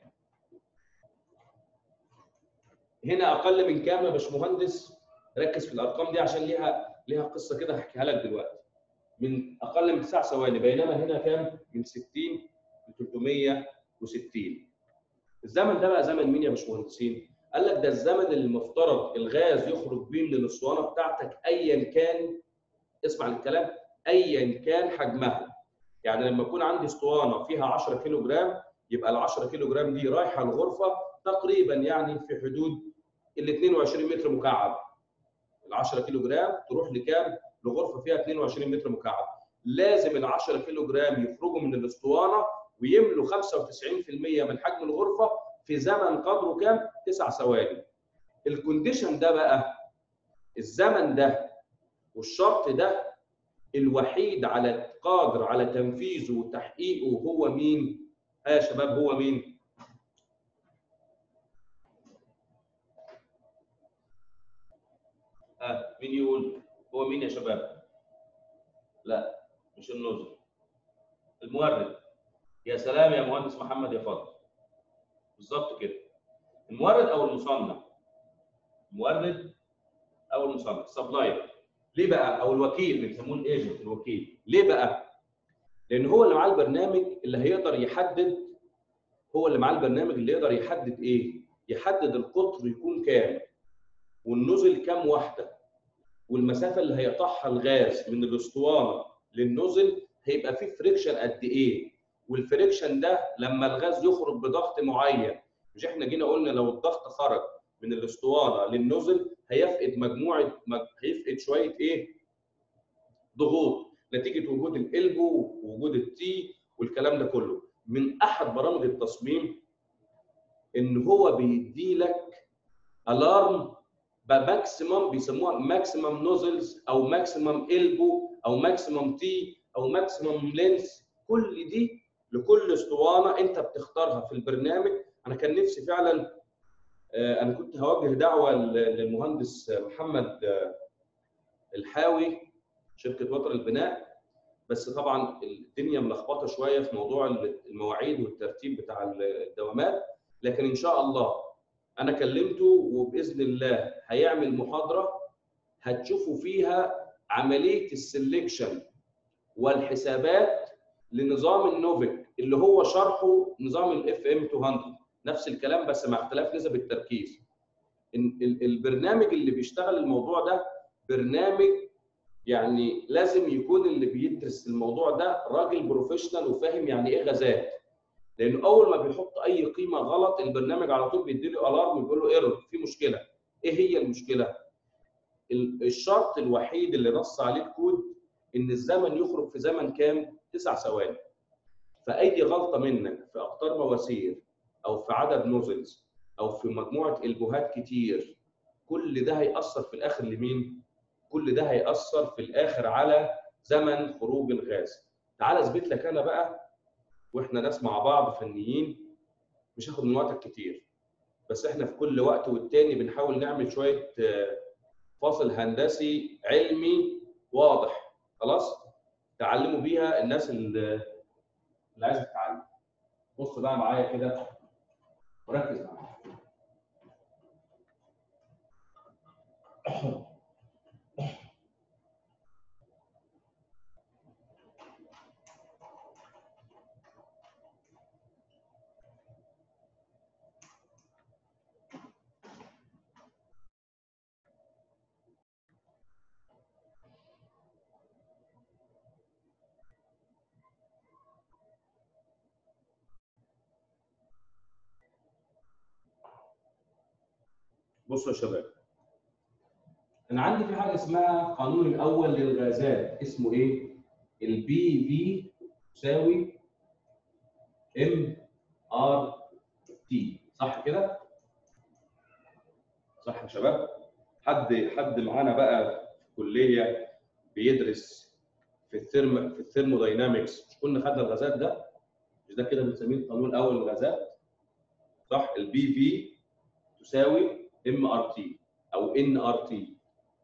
هنا اقل من كام يا باشمهندس ركز في الارقام دي عشان ليها ليها قصه كده هحكيها لك دلوقتي من اقل من 9 ثواني بينما هنا كام من 60 ل 360 الزمن ده بقى زمن مين يا باشمهندسين قال لك ده الزمن اللي المفترض الغاز يخرج بيه من الاسطوانه بتاعتك ايا كان اسمع الكلام ايا كان حجمها يعني لما يكون عندي اسطوانه فيها 10 كيلو جرام يبقى ال 10 كيلو جرام دي رايحه الغرفه تقريبا يعني في حدود ال 22 متر مكعب ال 10 كيلو جرام تروح لكام؟ لغرفه فيها 22 متر مكعب لازم ال 10 كيلو جرام يخرجوا من الاسطوانه ويملوا 95% من حجم الغرفه في زمن قدره كام؟ 9 ثواني. الكونديشن ده بقى الزمن ده والشرط ده الوحيد على قادر على تنفيذه وتحقيقه هو مين؟ ها يا شباب هو مين؟ ها مين يقول؟ هو مين يا شباب؟ لا مش النظر المورد يا سلام يا مهندس محمد يا فضل بالظبط كده المورد او المصنع المورد او المصنع سبلاير ليه بقى او الوكيل بيسموه الايجنت الوكيل ليه بقى لان هو اللي معاه البرنامج اللي هيقدر يحدد هو اللي معاه البرنامج اللي يقدر يحدد ايه يحدد القطر يكون كام والنزل كام واحده والمسافه اللي هيقطعها الغاز من الاسطوانه للنزل هيبقى فيه فريكشن قد ايه والفريكشن ده لما الغاز يخرج بضغط معين مش احنا جينا قلنا لو الضغط خرج من الاسطوانه للنزل هيفقد مجموعه مج... هيفقد شويه ايه ضغوط نتيجه وجود الالبو ووجود التي والكلام ده كله من احد برامج التصميم ان هو بيدي لك الارم بماكسيمم بيسموها ماكسيمم نوزلز او ماكسيمم البو او ماكسيمم تي او ماكسيمم لينس كل دي لكل اسطوانه انت بتختارها في البرنامج انا كان نفسي فعلا انا كنت هوجه دعوه للمهندس محمد الحاوي شركه وتر البناء بس طبعا الدنيا ملخبطه شويه في موضوع المواعيد والترتيب بتاع الدوامات لكن ان شاء الله انا كلمته وباذن الله هيعمل محاضره هتشوفوا فيها عمليه السلكشن والحسابات لنظام النوفيك اللي هو شرحه نظام الاف ام 200 نفس الكلام بس مع اختلاف نسب التركيز البرنامج اللي بيشتغل الموضوع ده برنامج يعني لازم يكون اللي بيدرس الموضوع ده راجل بروفيشنال وفاهم يعني ايه غازات لانه اول ما بيحط اي قيمه غلط البرنامج على طول بيدي له الارم ويقول له ايرور في مشكله ايه هي المشكله الشرط الوحيد اللي نص عليه الكود ان الزمن يخرج في زمن كام 9 ثواني فاي غلطه منك في اقطار مواسير او في عدد نوزلز او في مجموعه البوهات كتير كل ده هيأثر في الاخر لمين؟ كل ده هيأثر في الاخر على زمن خروج الغاز. تعال اثبت لك انا بقى واحنا ناس مع بعض فنيين مش هاخد من وقتك كتير بس احنا في كل وقت والتاني بنحاول نعمل شويه فاصل هندسي علمي واضح خلاص تعلموا بيها الناس اللي, اللي عايزه تتعلم بص بقى معايا كده وركز معايا بصوا يا شباب انا عندي في حاجه اسمها قانون الاول للغازات اسمه ايه البي في تساوي ام ار تي صح كده صح يا شباب حد حد معانا بقى في كليه بيدرس في الثيرم في الثيرموداينامكس مش كنا خدنا الغازات ده مش ده كده بنسميه القانون الاول للغازات صح البي في تساوي ام ار تي او ان ار تي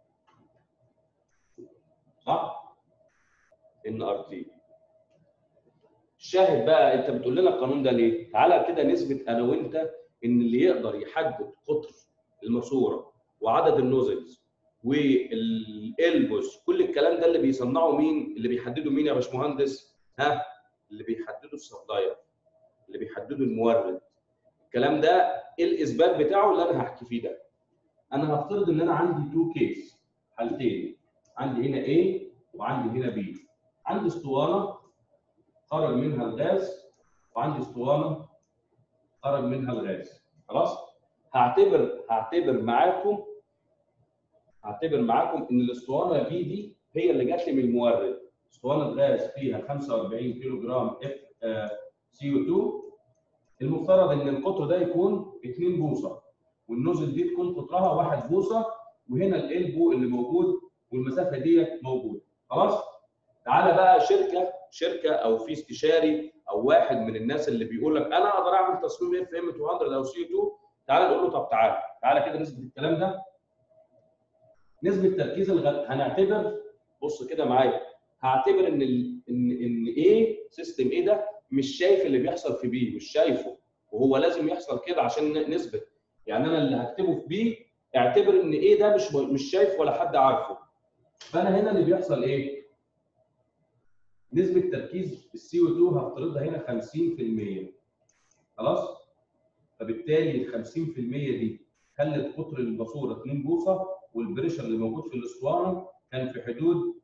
صح ان ار تي الشاهد بقى انت بتقول لنا القانون ده ليه تعالى كده نثبت انا وانت ان اللي يقدر يحدد قطر الماسوره وعدد النوزلز والالبوس كل الكلام ده اللي بيصنعه مين اللي بيحدده مين يا باشمهندس ها اللي بيحدده السبلاير اللي بيحدده المورد الكلام ده ايه الاثبات بتاعه اللي انا هحكي فيه ده انا هفترض ان انا عندي تو كيس حالتين عندي هنا A وعندي هنا B عندي اسطوانه خرج منها الغاز وعندي اسطوانه خرج منها الغاز خلاص هعتبر هعتبر معاكم هعتبر معاكم ان الاسطوانه بي دي هي اللي جات لي من المورد اسطوانه غاز فيها 45 كيلو جرام اف سي او 2 المفترض ان القطر ده يكون 2 بوصه والنوزل دي تكون قطرها 1 بوصه وهنا الالبو اللي موجود والمسافه ديت موجوده خلاص تعالى بقى شركه شركه او في استشاري او واحد من الناس اللي بيقول لك انا اقدر اعمل تصميم اف ام 200 او سي 2 تعالى نقول له طب تعالى تعالى كده نثبت الكلام ده نسبه تركيز الغ... هنعتبر بص كده معايا هعتبر ان ال... ان ان ايه سيستم ايه ده مش شايف اللي بيحصل في بي مش شايفه وهو لازم يحصل كده عشان نثبت يعني انا اللي هكتبه في بي اعتبر ان ايه ده مش مش شايف ولا حد عارفه فانا هنا اللي بيحصل ايه نسبه تركيز السي او 2 هفترضها هنا 50% خلاص فبالتالي ال 50% دي خلت قطر الماسوره 2 بوصه والبريشر اللي موجود في الاسطوانه كان في حدود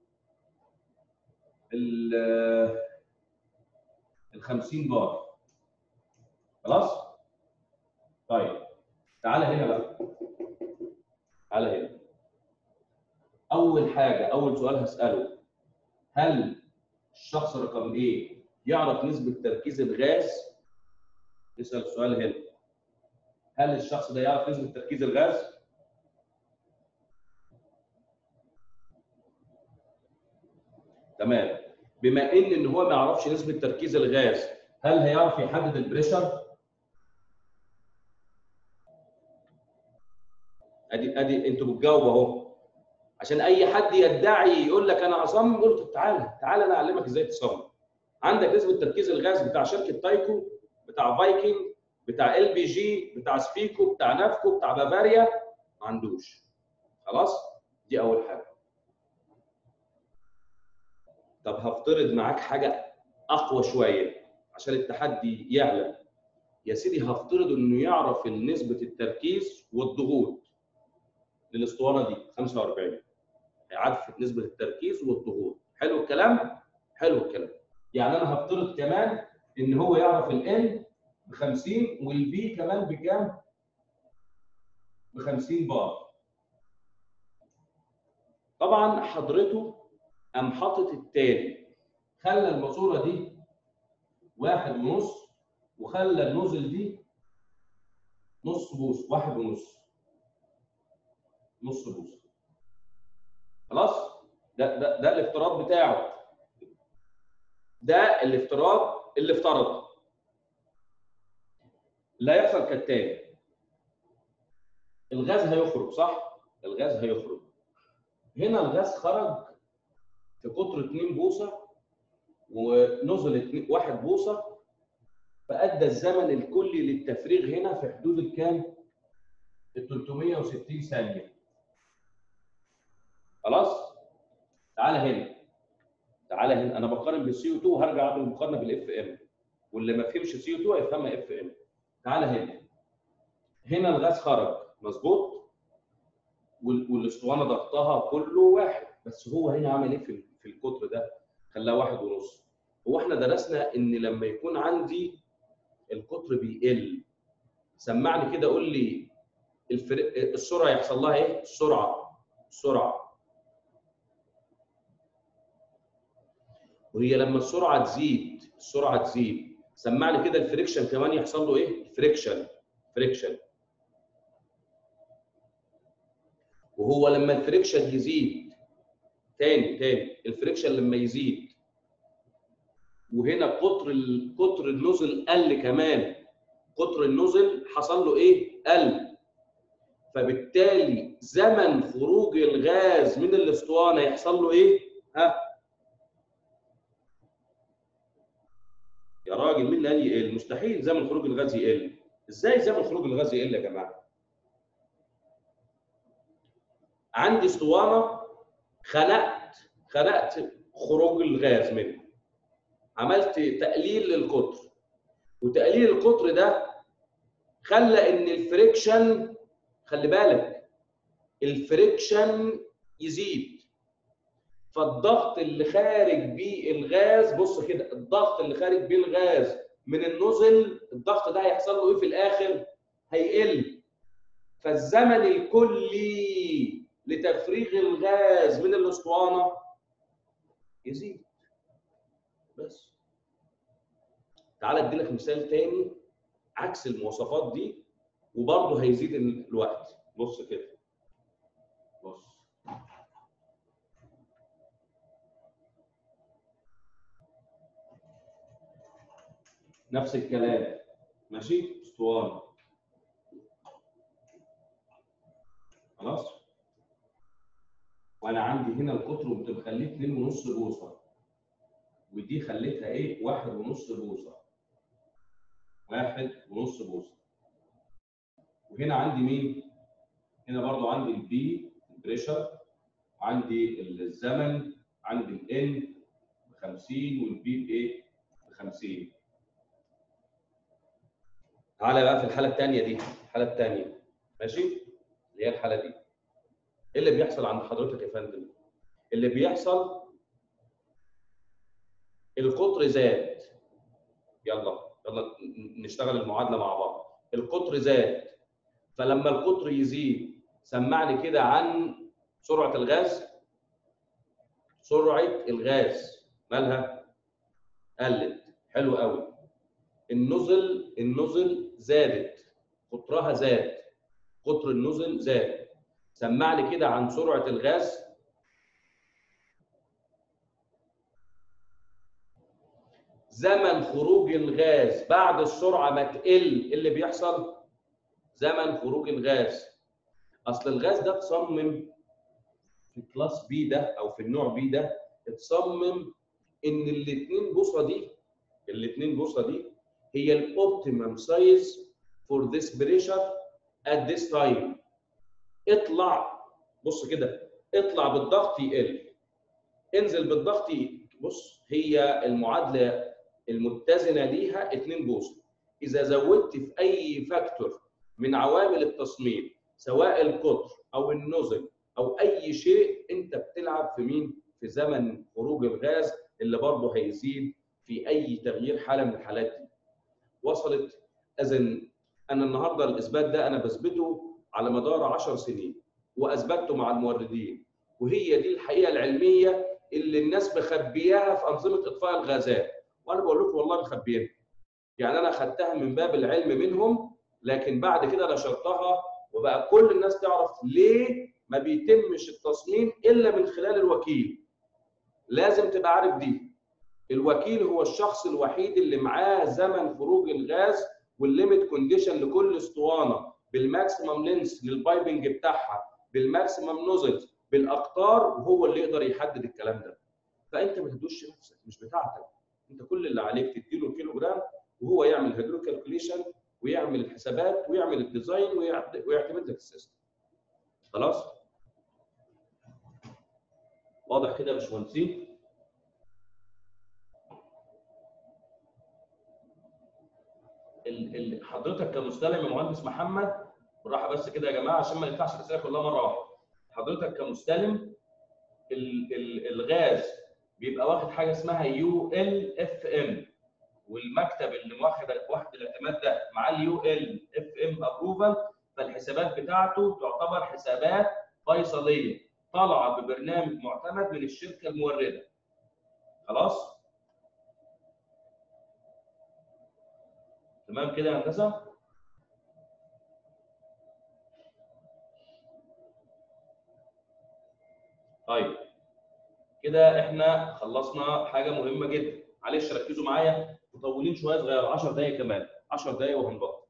ال ال 50 بار خلاص طيب تعالى هنا بقى تعالى هنا اول حاجه اول سؤال هساله هل الشخص رقم ايه يعرف نسبه تركيز الغاز نسال السؤال هنا هل الشخص ده يعرف نسبه تركيز الغاز تمام بما ان ان هو ما يعرفش نسبه تركيز الغاز هل هيعرف يحدد البريشر ادي ادي انتوا بتجاوبوا اهو عشان اي حد يدعي يقول لك انا اصمم قلت تعالى تعالى انا اعلمك ازاي تصمم عندك نسبه تركيز الغاز بتاع شركه تايكو بتاع فايكنج بتاع ال بي جي بتاع سبيكو بتاع نافكو بتاع بافاريا ما عندوش خلاص دي اول حاجه طب هفترض معاك حاجه اقوى شويه عشان التحدي يعلى يا سيدي هفترض انه يعرف نسبه التركيز والضغوط للاسطوانه دي 45 هيعرف نسبه التركيز والضغوط حلو الكلام حلو الكلام يعني انا هفترض كمان ان هو يعرف الان ب 50 والبي كمان بكام ب 50 بار طبعا حضرته قام حاطط التالي خلى الماسوره دي واحد ونص وخلى النوزل دي نص بوص واحد ونص نص بوصه خلاص ده ده ده الافتراض بتاعه ده الافتراض اللي افترضه اللي هيحصل كالتالي الغاز هيخرج صح الغاز هيخرج هنا الغاز خرج في قطر 2 بوصه ونزل 1 بوصه فادى الزمن الكلي للتفريغ هنا في حدود الكام؟ ال 360 ثانيه خلاص تعالى هنا تعالى هنا انا بقارن بالسي او 2 وهرجع اعمل مقارنه بالاف ام واللي ما فهمش سي او 2 هيفهمها اف ام تعالى هنا هنا الغاز خرج مظبوط والاسطوانه ضغطها كله واحد بس هو هنا عمل ايه في في القطر ده؟ خلاه واحد ونص هو احنا درسنا ان لما يكون عندي القطر بيقل سمعني كده قول لي الفرق السرعه يحصل لها ايه؟ السرعه السرعه وهي لما السرعه تزيد السرعه تزيد سمعني كده الفريكشن كمان يحصل له ايه؟ الفريكشن فريكشن وهو لما الفريكشن يزيد تاني تاني الفريكشن لما يزيد وهنا قطر قطر النزل قل كمان قطر النزل حصل له ايه؟ قل فبالتالي زمن خروج الغاز من الاسطوانه يحصل له ايه؟ ها؟ يا راجل مين اللي قال يقل؟ مستحيل زمن خروج الغاز يقل. ازاي زمن خروج الغاز يقل يا جماعه؟ عندي اسطوانه خلقت خلقت خروج الغاز منها. عملت تقليل للقطر. وتقليل القطر ده خلى ان الفريكشن خلي بالك الفريكشن يزيد فالضغط اللي خارج بيه الغاز بص كده الضغط اللي خارج بيه الغاز من النزل الضغط ده هيحصل له ايه في الاخر؟ هيقل فالزمن الكلي لتفريغ الغاز من الاسطوانه يزيد بس تعال ادي لك مثال تاني عكس المواصفات دي وبرضه هيزيد الوقت بص كده بص نفس الكلام ماشي اسطوانه خلاص وانا عندي هنا القطر قمت مخليه 2.5 بوصه ودي خليتها ايه؟ واحد ونص بوصه واحد ونص بوصه وهنا عندي مين؟ هنا برضو عندي البي البريشر عندي الزمن عندي الان ب 50 والبي بايه؟ ب 50 تعالى بقى في الحاله الثانيه دي الحاله الثانيه ماشي؟ اللي هي الحاله دي ايه اللي بيحصل عند حضرتك يا فندم؟ اللي بيحصل القطر زاد يلا يلا نشتغل المعادله مع بعض القطر زاد فلما القطر يزيد سمعني كده عن سرعه الغاز سرعه الغاز مالها قلت حلو قوي النزل النزل زادت قطرها زاد قطر النزل زاد سمعني كده عن سرعه الغاز زمن خروج الغاز بعد السرعه ما تقل اللي بيحصل زمن خروج الغاز اصل الغاز ده اتصمم في كلاس بي ده او في النوع بي ده اتصمم ان الاثنين بوصه دي الاثنين بوصه دي هي الاوبتيمم سايز فور ذس بريشر ات ذس تايم اطلع بص كده اطلع بالضغط يقل انزل بالضغط بص هي المعادله المتزنه ليها 2 بوصه اذا زودت في اي فاكتور من عوامل التصميم سواء القطر او النزل او اي شيء انت بتلعب في مين في زمن خروج الغاز اللي برضه هيزيد في اي تغيير حاله من الحالات دي وصلت اذن انا النهارده الاثبات ده انا بثبته على مدار 10 سنين واثبته مع الموردين وهي دي الحقيقه العلميه اللي الناس مخبياها في انظمه اطفاء الغازات وانا بقول لكم والله مخبيينها يعني انا خدتها من باب العلم منهم لكن بعد كده نشرتها وبقى كل الناس تعرف ليه ما بيتمش التصميم الا من خلال الوكيل لازم تبقى عارف دي الوكيل هو الشخص الوحيد اللي معاه زمن خروج الغاز والليميت كونديشن لكل اسطوانه بالماكسيمم لينس للبايبنج بتاعها بالماكسيمم نوزلز بالاقطار وهو اللي يقدر يحدد الكلام ده فانت ما تدوش نفسك مش بتاعتك انت كل اللي عليك تديله الكيلو جرام وهو يعمل هيدرو كالكوليشن ويعمل الحسابات ويعمل الديزاين ويعتمد لك السيستم خلاص واضح كده يا باشمهندسين حضرتك كمستلم يا مهندس محمد بالراحه بس كده يا جماعه عشان ما ينفعش الاسئله كلها مره واحده حضرتك كمستلم الغاز بيبقى واخد حاجه اسمها يو ال اف ام والمكتب اللي واخد واخد الاعتماد ده مع اليو ال اف ام ابروفال فالحسابات بتاعته تعتبر حسابات فيصليه طالعه ببرنامج معتمد من الشركه المورده خلاص تمام كده يا هندسه طيب كده احنا خلصنا حاجه مهمه جدا معلش ركزوا معايا مطولين شويه صغير 10 دقائق كمان 10 دقائق وهنبطل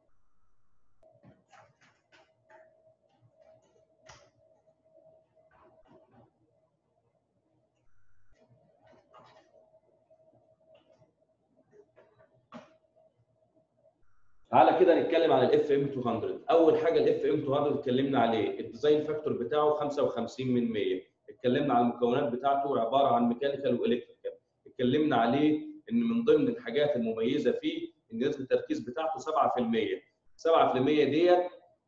تعالى كده نتكلم عن الاف ام 200 اول حاجه الاف ام 200 اتكلمنا عليه الديزاين فاكتور بتاعه 55 من 100 اتكلمنا عن المكونات بتاعته عباره عن ميكانيكال والكتريكال اتكلمنا عليه ان من ضمن الحاجات المميزه فيه ان نسبه التركيز بتاعته 7% 7% ديت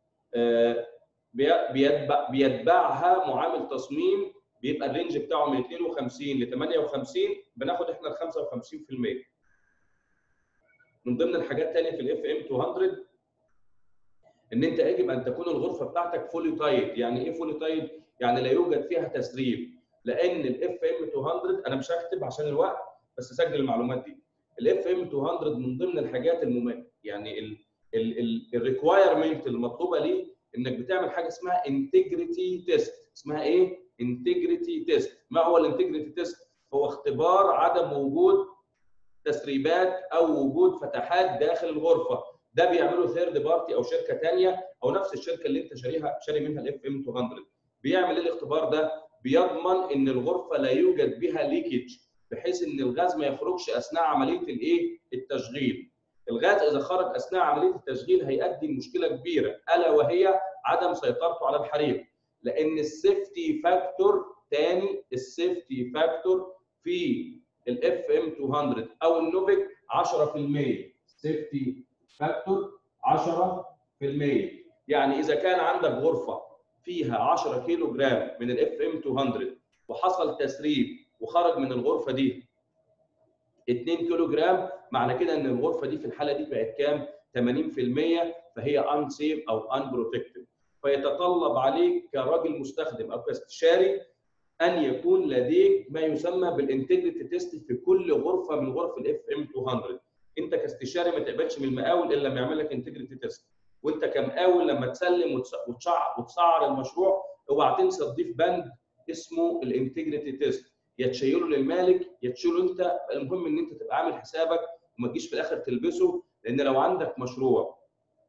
بيتبع بيتبعها معامل تصميم بيبقى الرينج بتاعه من 52 ل 58 بناخد احنا ال 55% من ضمن الحاجات تانية في الاف ام 200 ان انت يجب ان تكون الغرفه بتاعتك فولي تايت يعني ايه فولي تايت يعني لا يوجد فيها تسريب لان الاف ام 200 انا مش هكتب عشان الوقت بس سجل المعلومات دي الاف ام 200 من ضمن الحاجات المم يعني الريكوايرمنت المطلوبه ليه انك بتعمل حاجه اسمها انتجريتي تيست اسمها ايه انتجريتي تيست ما هو الانتجريتي تيست هو اختبار عدم وجود تسريبات او وجود فتحات داخل الغرفه ده بيعمله ثيرد بارتي او شركه ثانيه او نفس الشركه اللي انت شاريها شاري منها الاف ام 200 بيعمل ايه الاختبار ده بيضمن ان الغرفه لا يوجد بها ليكج بحيث ان الغاز ما يخرجش اثناء عمليه الايه التشغيل الغاز اذا خرج اثناء عمليه التشغيل هيؤدي لمشكله كبيره الا وهي عدم سيطرته على الحريق لان السيفتي فاكتور تاني السيفتي فاكتور في الاف ام 200 او النوفيك 10% سيفتي فاكتور 10% يعني اذا كان عندك غرفه فيها 10 كيلو جرام من الاف ام 200 وحصل تسريب وخرج من الغرفه دي 2 كيلو جرام معنى كده ان الغرفه دي في الحاله دي بقت كام 80% فهي ان سيف او ان بروتكتد فيتطلب عليك كراجل مستخدم او كاستشاري ان يكون لديك ما يسمى بالانتجريتي تيست في كل غرفه من غرف الاف ام 200 انت كاستشاري ما تقبلش من المقاول الا لما يعمل لك انتجريتي تيست وانت كمقاول لما تسلم وتسعر المشروع اوعى تنسى تضيف بند اسمه الانتجريتي تيست يا تشيله للمالك يا تشيله انت المهم ان انت تبقى عامل حسابك وما تجيش في الاخر تلبسه لان لو عندك مشروع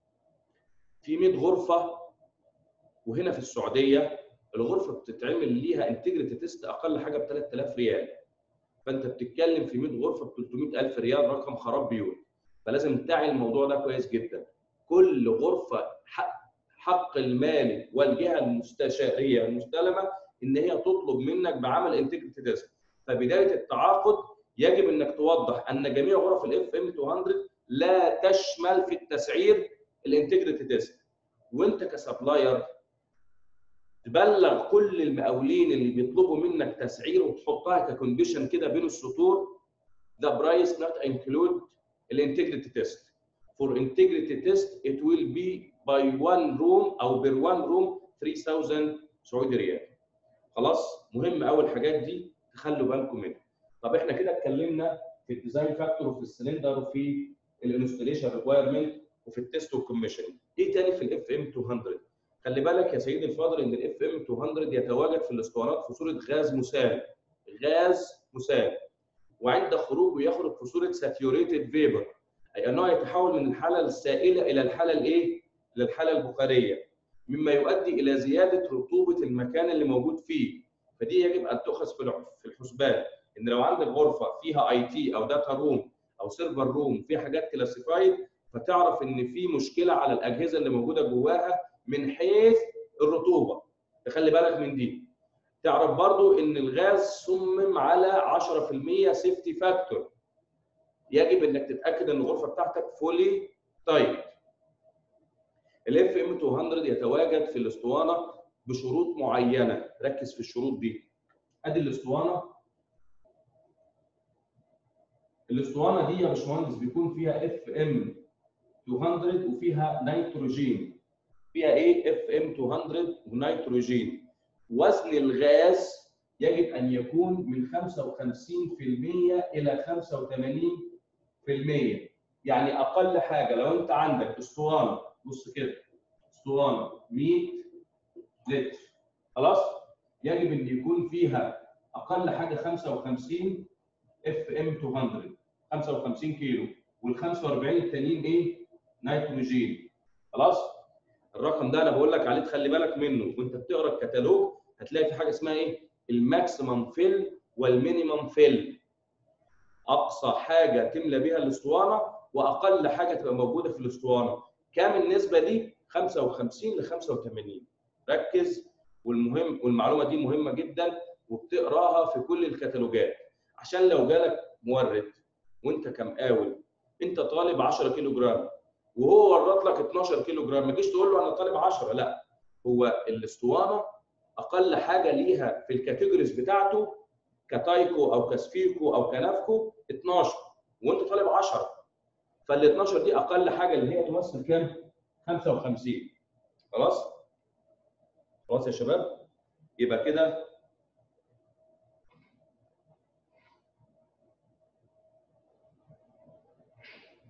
في 100 غرفه وهنا في السعوديه الغرفه بتتعمل ليها انتجريتي تيست اقل حاجه ب 3000 ريال فانت بتتكلم في 100 غرفه ب 300000 ريال رقم خراب بيوت فلازم تعي الموضوع ده كويس جدا كل غرفه حق, حق المالك والجهه المستشاريه المستلمه ان هي تطلب منك بعمل انتجريتي تيست فبدايه التعاقد يجب انك توضح ان جميع غرف الاف ام 200 لا تشمل في التسعير الانتجريتي تيست وانت كسبلاير تبلغ كل المقاولين اللي بيطلبوا منك تسعير وتحطها ككونديشن كده بين السطور the price not include الانتجريتي تيست for integrity test it will be by one room او per one room 3000 سعودي ريال خلاص مهم قوي الحاجات دي تخلوا بالكم منها طب احنا كده اتكلمنا في الديزاين فاكتور وفي السلندر وفي الانستليشن ريكوايرمنت وفي التست والكوميشن ايه تاني في الاف ام 200 خلي بالك يا سيدي الفاضل ان الاف ام 200 يتواجد في الاسطوانات في صوره غاز مسال غاز مسال وعند خروجه يخرج في صوره ساتيوريتد فيبر اي انه يتحول من الحاله السائله الى الحاله الايه؟ الى الحاله البخاريه مما يؤدي الى زياده رطوبه المكان اللي موجود فيه فدي يجب ان تؤخذ في الحسبان ان لو عندك غرفه فيها اي تي او داتا روم او سيرفر روم فيها حاجات كلاسيفايد فتعرف ان في مشكله على الاجهزه اللي موجوده جواها من حيث الرطوبه تخلي بالك من دي تعرف برضو ان الغاز صمم على 10% سيفتي فاكتور يجب انك تتاكد ان الغرفه بتاعتك فولي تايت الاف ام 200 يتواجد في الاسطوانه بشروط معينه ركز في الشروط دي ادي الاسطوانه الاسطوانه دي يا باشمهندس بيكون فيها اف ام 200 وفيها نيتروجين فيها ايه اف ام 200 ونيتروجين وزن الغاز يجب ان يكون من 55% الى 85% يعني اقل حاجه لو انت عندك اسطوانه بص كده اسطوانه 100 لتر خلاص يجب ان يكون فيها اقل حاجه 55 اف ام 200 55 كيلو وال 45 التانيين ايه نيتروجين خلاص الرقم ده انا بقول لك عليه تخلي بالك منه وانت بتقرا الكتالوج هتلاقي في حاجه اسمها ايه الماكسيمم فيل والمينيمم فيل اقصى حاجه تملى بيها الاسطوانه واقل حاجه تبقى موجوده في الاسطوانه كام النسبه دي 55 ل 85 ركز والمهم والمعلومه دي مهمه جدا وبتقراها في كل الكتالوجات عشان لو جالك مورد وانت كمقاول انت طالب 10 كيلو جرام وهو ورط لك 12 كيلو جرام ما تجيش تقول له انا طالب 10 لا هو الاسطوانه اقل حاجه ليها في الكاتيجوريز بتاعته كتايكو او كسفيكو او كنافكو 12 وانت طالب 10 فال 12 دي اقل حاجه اللي هي تمثل كام؟ 55 خلاص؟ خلاص يا شباب؟ يبقى كده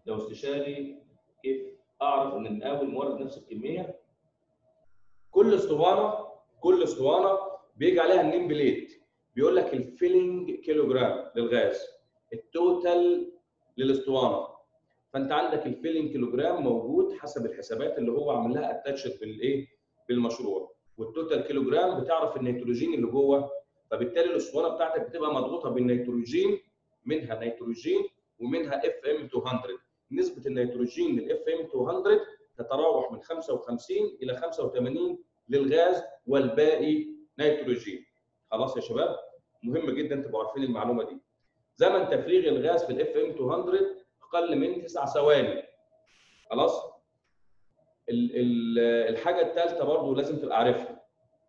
لو استشاري كيف اعرف ان المقاول مورد نفس الكميه كل اسطوانه كل اسطوانه بيجي عليها النيم بليت بيقول لك الفيلنج كيلو جرام للغاز التوتال للاسطوانه فانت عندك الفيلنج كيلو جرام موجود حسب الحسابات اللي هو عامل لها اتاتشد بالايه بالمشروع والتوتال كيلو جرام بتعرف النيتروجين اللي جوه فبالتالي الاسطوانه بتاعتك بتبقى مضغوطه بالنيتروجين منها نيتروجين ومنها اف ام 200 نسبه النيتروجين للاف ام 200 تتراوح من 55 الى 85 للغاز والباقي نيتروجين خلاص يا شباب مهم جدا تبقوا عارفين المعلومه دي زمن تفريغ الغاز في الاف ام 200 اقل من 9 ثواني خلاص ال ال الحاجه الثالثه برضو لازم تبقى عارفها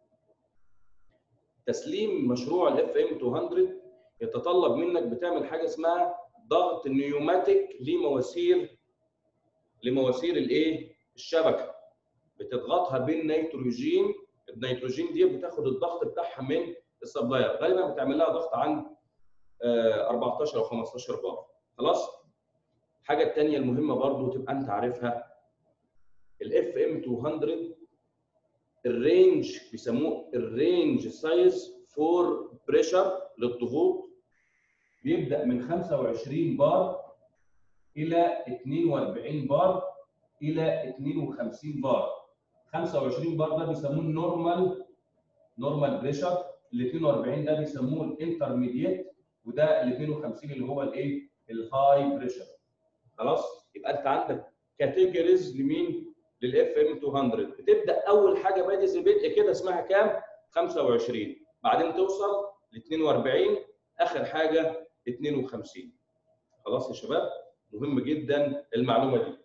تسليم مشروع الاف ام 200 يتطلب منك بتعمل حاجه اسمها ضغط نيوماتيك لمواسير لمواسير الايه الشبكه بتضغطها بالنيتروجين النيتروجين دي بتاخد الضغط بتاعها من السبلاير غالبا بتعمل لها ضغط عن 14 او 15 بار خلاص الحاجه الثانيه المهمه برضو تبقى انت عارفها الاف ام 200 الرينج بيسموه الرينج سايز فور بريشر للضغوط بيبدا من 25 بار الى 42 بار الى 52 بار 25 بار ده بيسموه النورمال نورمال بريشر ال 42 ده بيسموه الانترميديت وده ال 52 اللي هو الايه الهاي بريشر خلاص يبقى انت عندك كاتيجوريز لمين للاف ام 200 بتبدا اول حاجه بادئ بدء كده اسمها كام 25 بعدين توصل ل 42 اخر حاجه 52 خلاص يا شباب مهم جدا المعلومه دي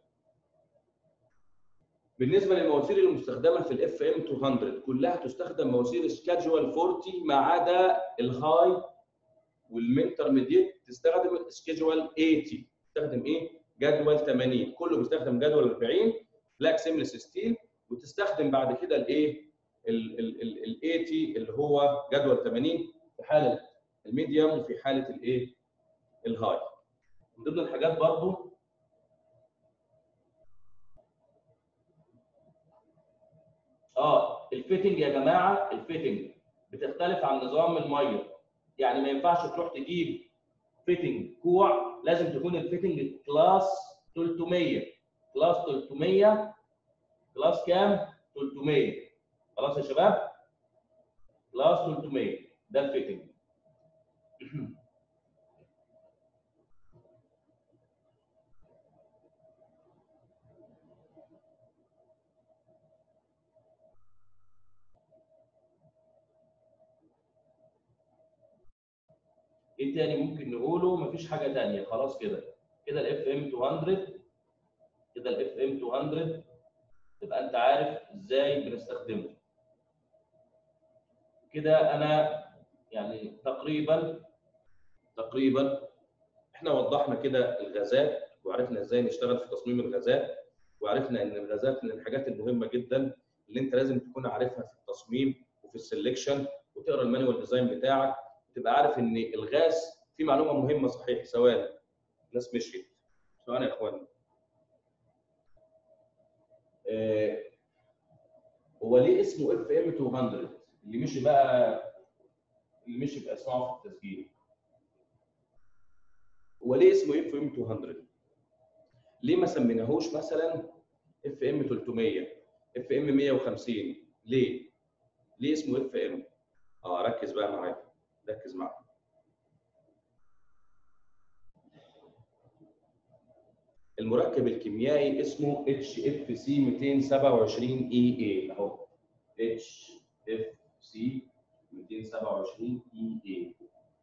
بالنسبه للمواسير المستخدمه في الاف ام 200 كلها تستخدم مواسير سكادجوال 40 ما عدا الهاي والمنترميديت تستخدم سكادجوال 80 تستخدم ايه جدول 80 كله بيستخدم جدول 40 بلاك سيملس ستيل وتستخدم بعد كده الايه ال 80 اللي هو جدول 80 في حاله الميديوم وفي حاله الايه الهاي من ضمن الحاجات برضو اه الفيتنج يا جماعه الفيتنج بتختلف عن نظام الميه يعني ما ينفعش تروح تجيب فيتنج كوع لازم تكون الفيتنج كلاس 300 كلاس 300 كلاس كام 300 خلاص يا شباب كلاس 300 ده الفيتنج ايه تاني ممكن نقوله مفيش حاجه تانية خلاص كده كده الاف ام 200 كده الاف ام 200 تبقى انت عارف ازاي بنستخدمه كده انا يعني تقريبا تقريبا احنا وضحنا كده الغازات وعرفنا ازاي نشتغل في تصميم الغازات وعرفنا ان الغازات من الحاجات المهمه جدا اللي انت لازم تكون عارفها في التصميم وفي السلكشن وتقرا المانيوال ديزاين بتاعك تبقى عارف ان الغاز في معلومه مهمه صحيح ثواني الناس مشيت ثواني يا اخواني آه هو ليه اسمه اف ام 200 اللي مشي بقى اللي مشي باسمائه في التسجيل هو ليه اسمه اف ام 200 ليه ما سميناهوش مثلا اف ام 300 اف ام 150 ليه ليه اسمه اف ام اه ركز بقى معايا ركز معايا المركب الكيميائي اسمه اتش اف سي 227 اي اي اهو اتش اف سي 227 اي اي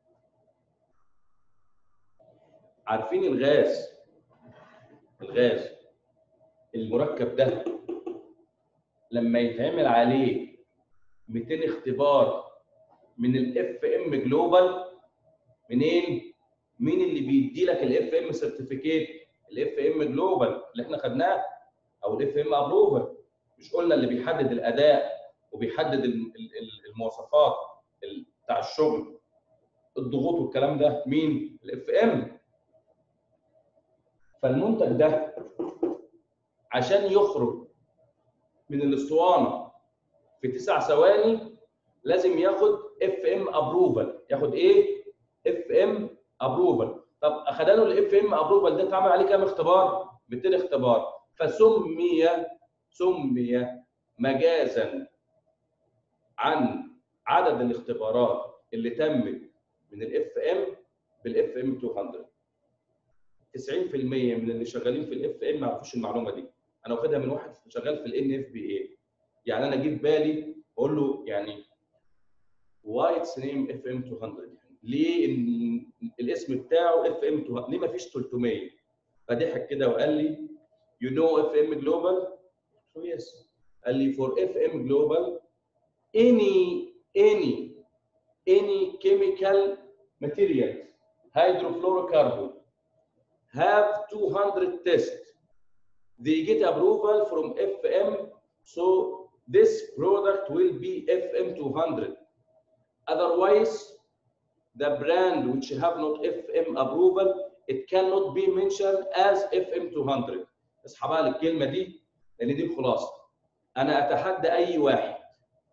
عارفين الغاز الغاز المركب ده لما يتعمل عليه 200 اختبار من الاف ام جلوبال منين؟ مين اللي بيدي لك الاف ام سيرتيفيكيت؟ الاف ام جلوبال اللي احنا خدناه او الاف ام ابروفر مش قلنا اللي بيحدد الاداء وبيحدد المواصفات بتاع الشغل الضغوط والكلام ده مين؟ الاف ام فالمنتج ده عشان يخرج من الاسطوانه في تسع ثواني لازم ياخد اف ام ابروفال ياخد ايه اف ام ابروفال طب اخدنا له الاف ام ابروفال ده اتعمل عليه كام اختبار 200 اختبار فسمي سمي مجازا عن عدد الاختبارات اللي تمت من الاف ام بالاف ام 200 90% من اللي شغالين في الاف ام ما يعرفوش المعلومه دي انا واخدها من واحد شغال في الان اف بي اي يعني انا جه في بالي اقول له يعني واي اتس نيم اف ام 200 يعني ليه ال- الاسم بتاعه اف ام 200 ليه ما فيش 300 فضحك كده وقال لي يو نو اف ام جلوبال قلت له يس قال لي فور اف ام جلوبال any any any chemical materials hydrofluorocarbon have 200 tests they get approval from FM so this product will be FM 200 otherwise the brand which have not FM approval it cannot be mentioned as FM 200 اصحى بقى للكلمه دي لان دي الخلاصه انا اتحدى اي واحد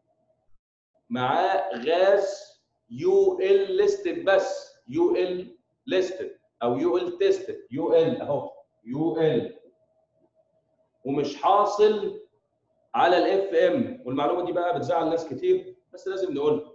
معاه غاز يو ال ليستد بس يو ال ليستد او يو ال تيستد يو ال اهو يو ال ومش حاصل على الاف ام والمعلومه دي بقى بتزعل ناس كتير بس لازم نقولها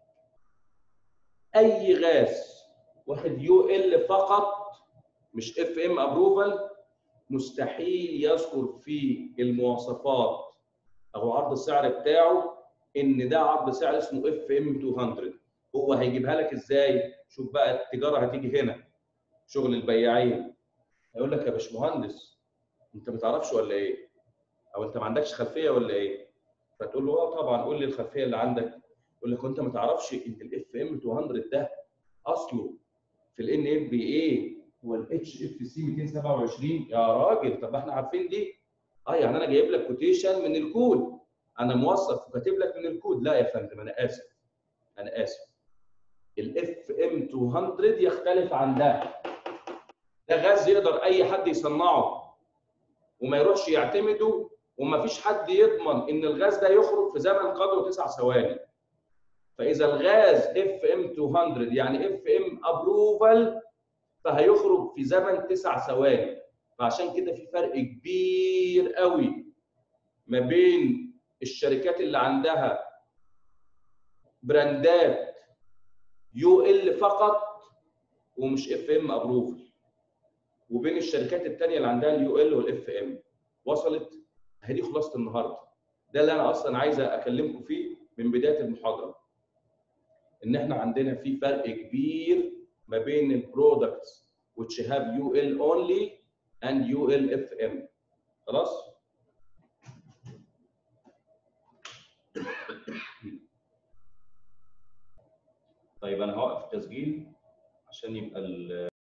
اي غاز واخد يو ال فقط مش اف ام ابروفال مستحيل يذكر في المواصفات او عرض السعر بتاعه ان ده عرض سعر اسمه اف ام 200 هو هيجيبها لك ازاي شوف بقى التجاره هتيجي هنا شغل البياعين هيقول لك يا باشمهندس انت ما تعرفش ولا ايه او انت ما عندكش خلفيه ولا ايه فتقول له اه طبعا قول لي الخلفيه اللي عندك يقول لك انت ما تعرفش ان الاف ام 200 ده اصله في الان اف بي اي هو الاتش اف سي 227 يا راجل طب احنا عارفين دي اه يعني انا جايب لك كوتيشن من الكود انا موظف وكاتب لك من الكود لا يا فندم انا اسف انا اسف الاف ام 200 يختلف عن ده ده غاز يقدر اي حد يصنعه وما يروحش يعتمده وما فيش حد يضمن ان الغاز ده يخرج في زمن قدره تسع ثواني فاذا الغاز اف ام 200 يعني اف ام ابروفال فهيخرج في زمن تسع ثواني فعشان كده في فرق كبير قوي ما بين الشركات اللي عندها براندات يو ال فقط ومش اف ام ابروفل وبين الشركات الثانيه اللي عندها اليو ال والاف ام وصلت هي دي خلاصه النهارده ده اللي انا اصلا عايز اكلمكم فيه من بدايه المحاضره ان احنا عندنا في فرق كبير ما بين البرودكتس which have UL only and UL FM خلاص طيب انا هوقف التسجيل عشان يبقى ال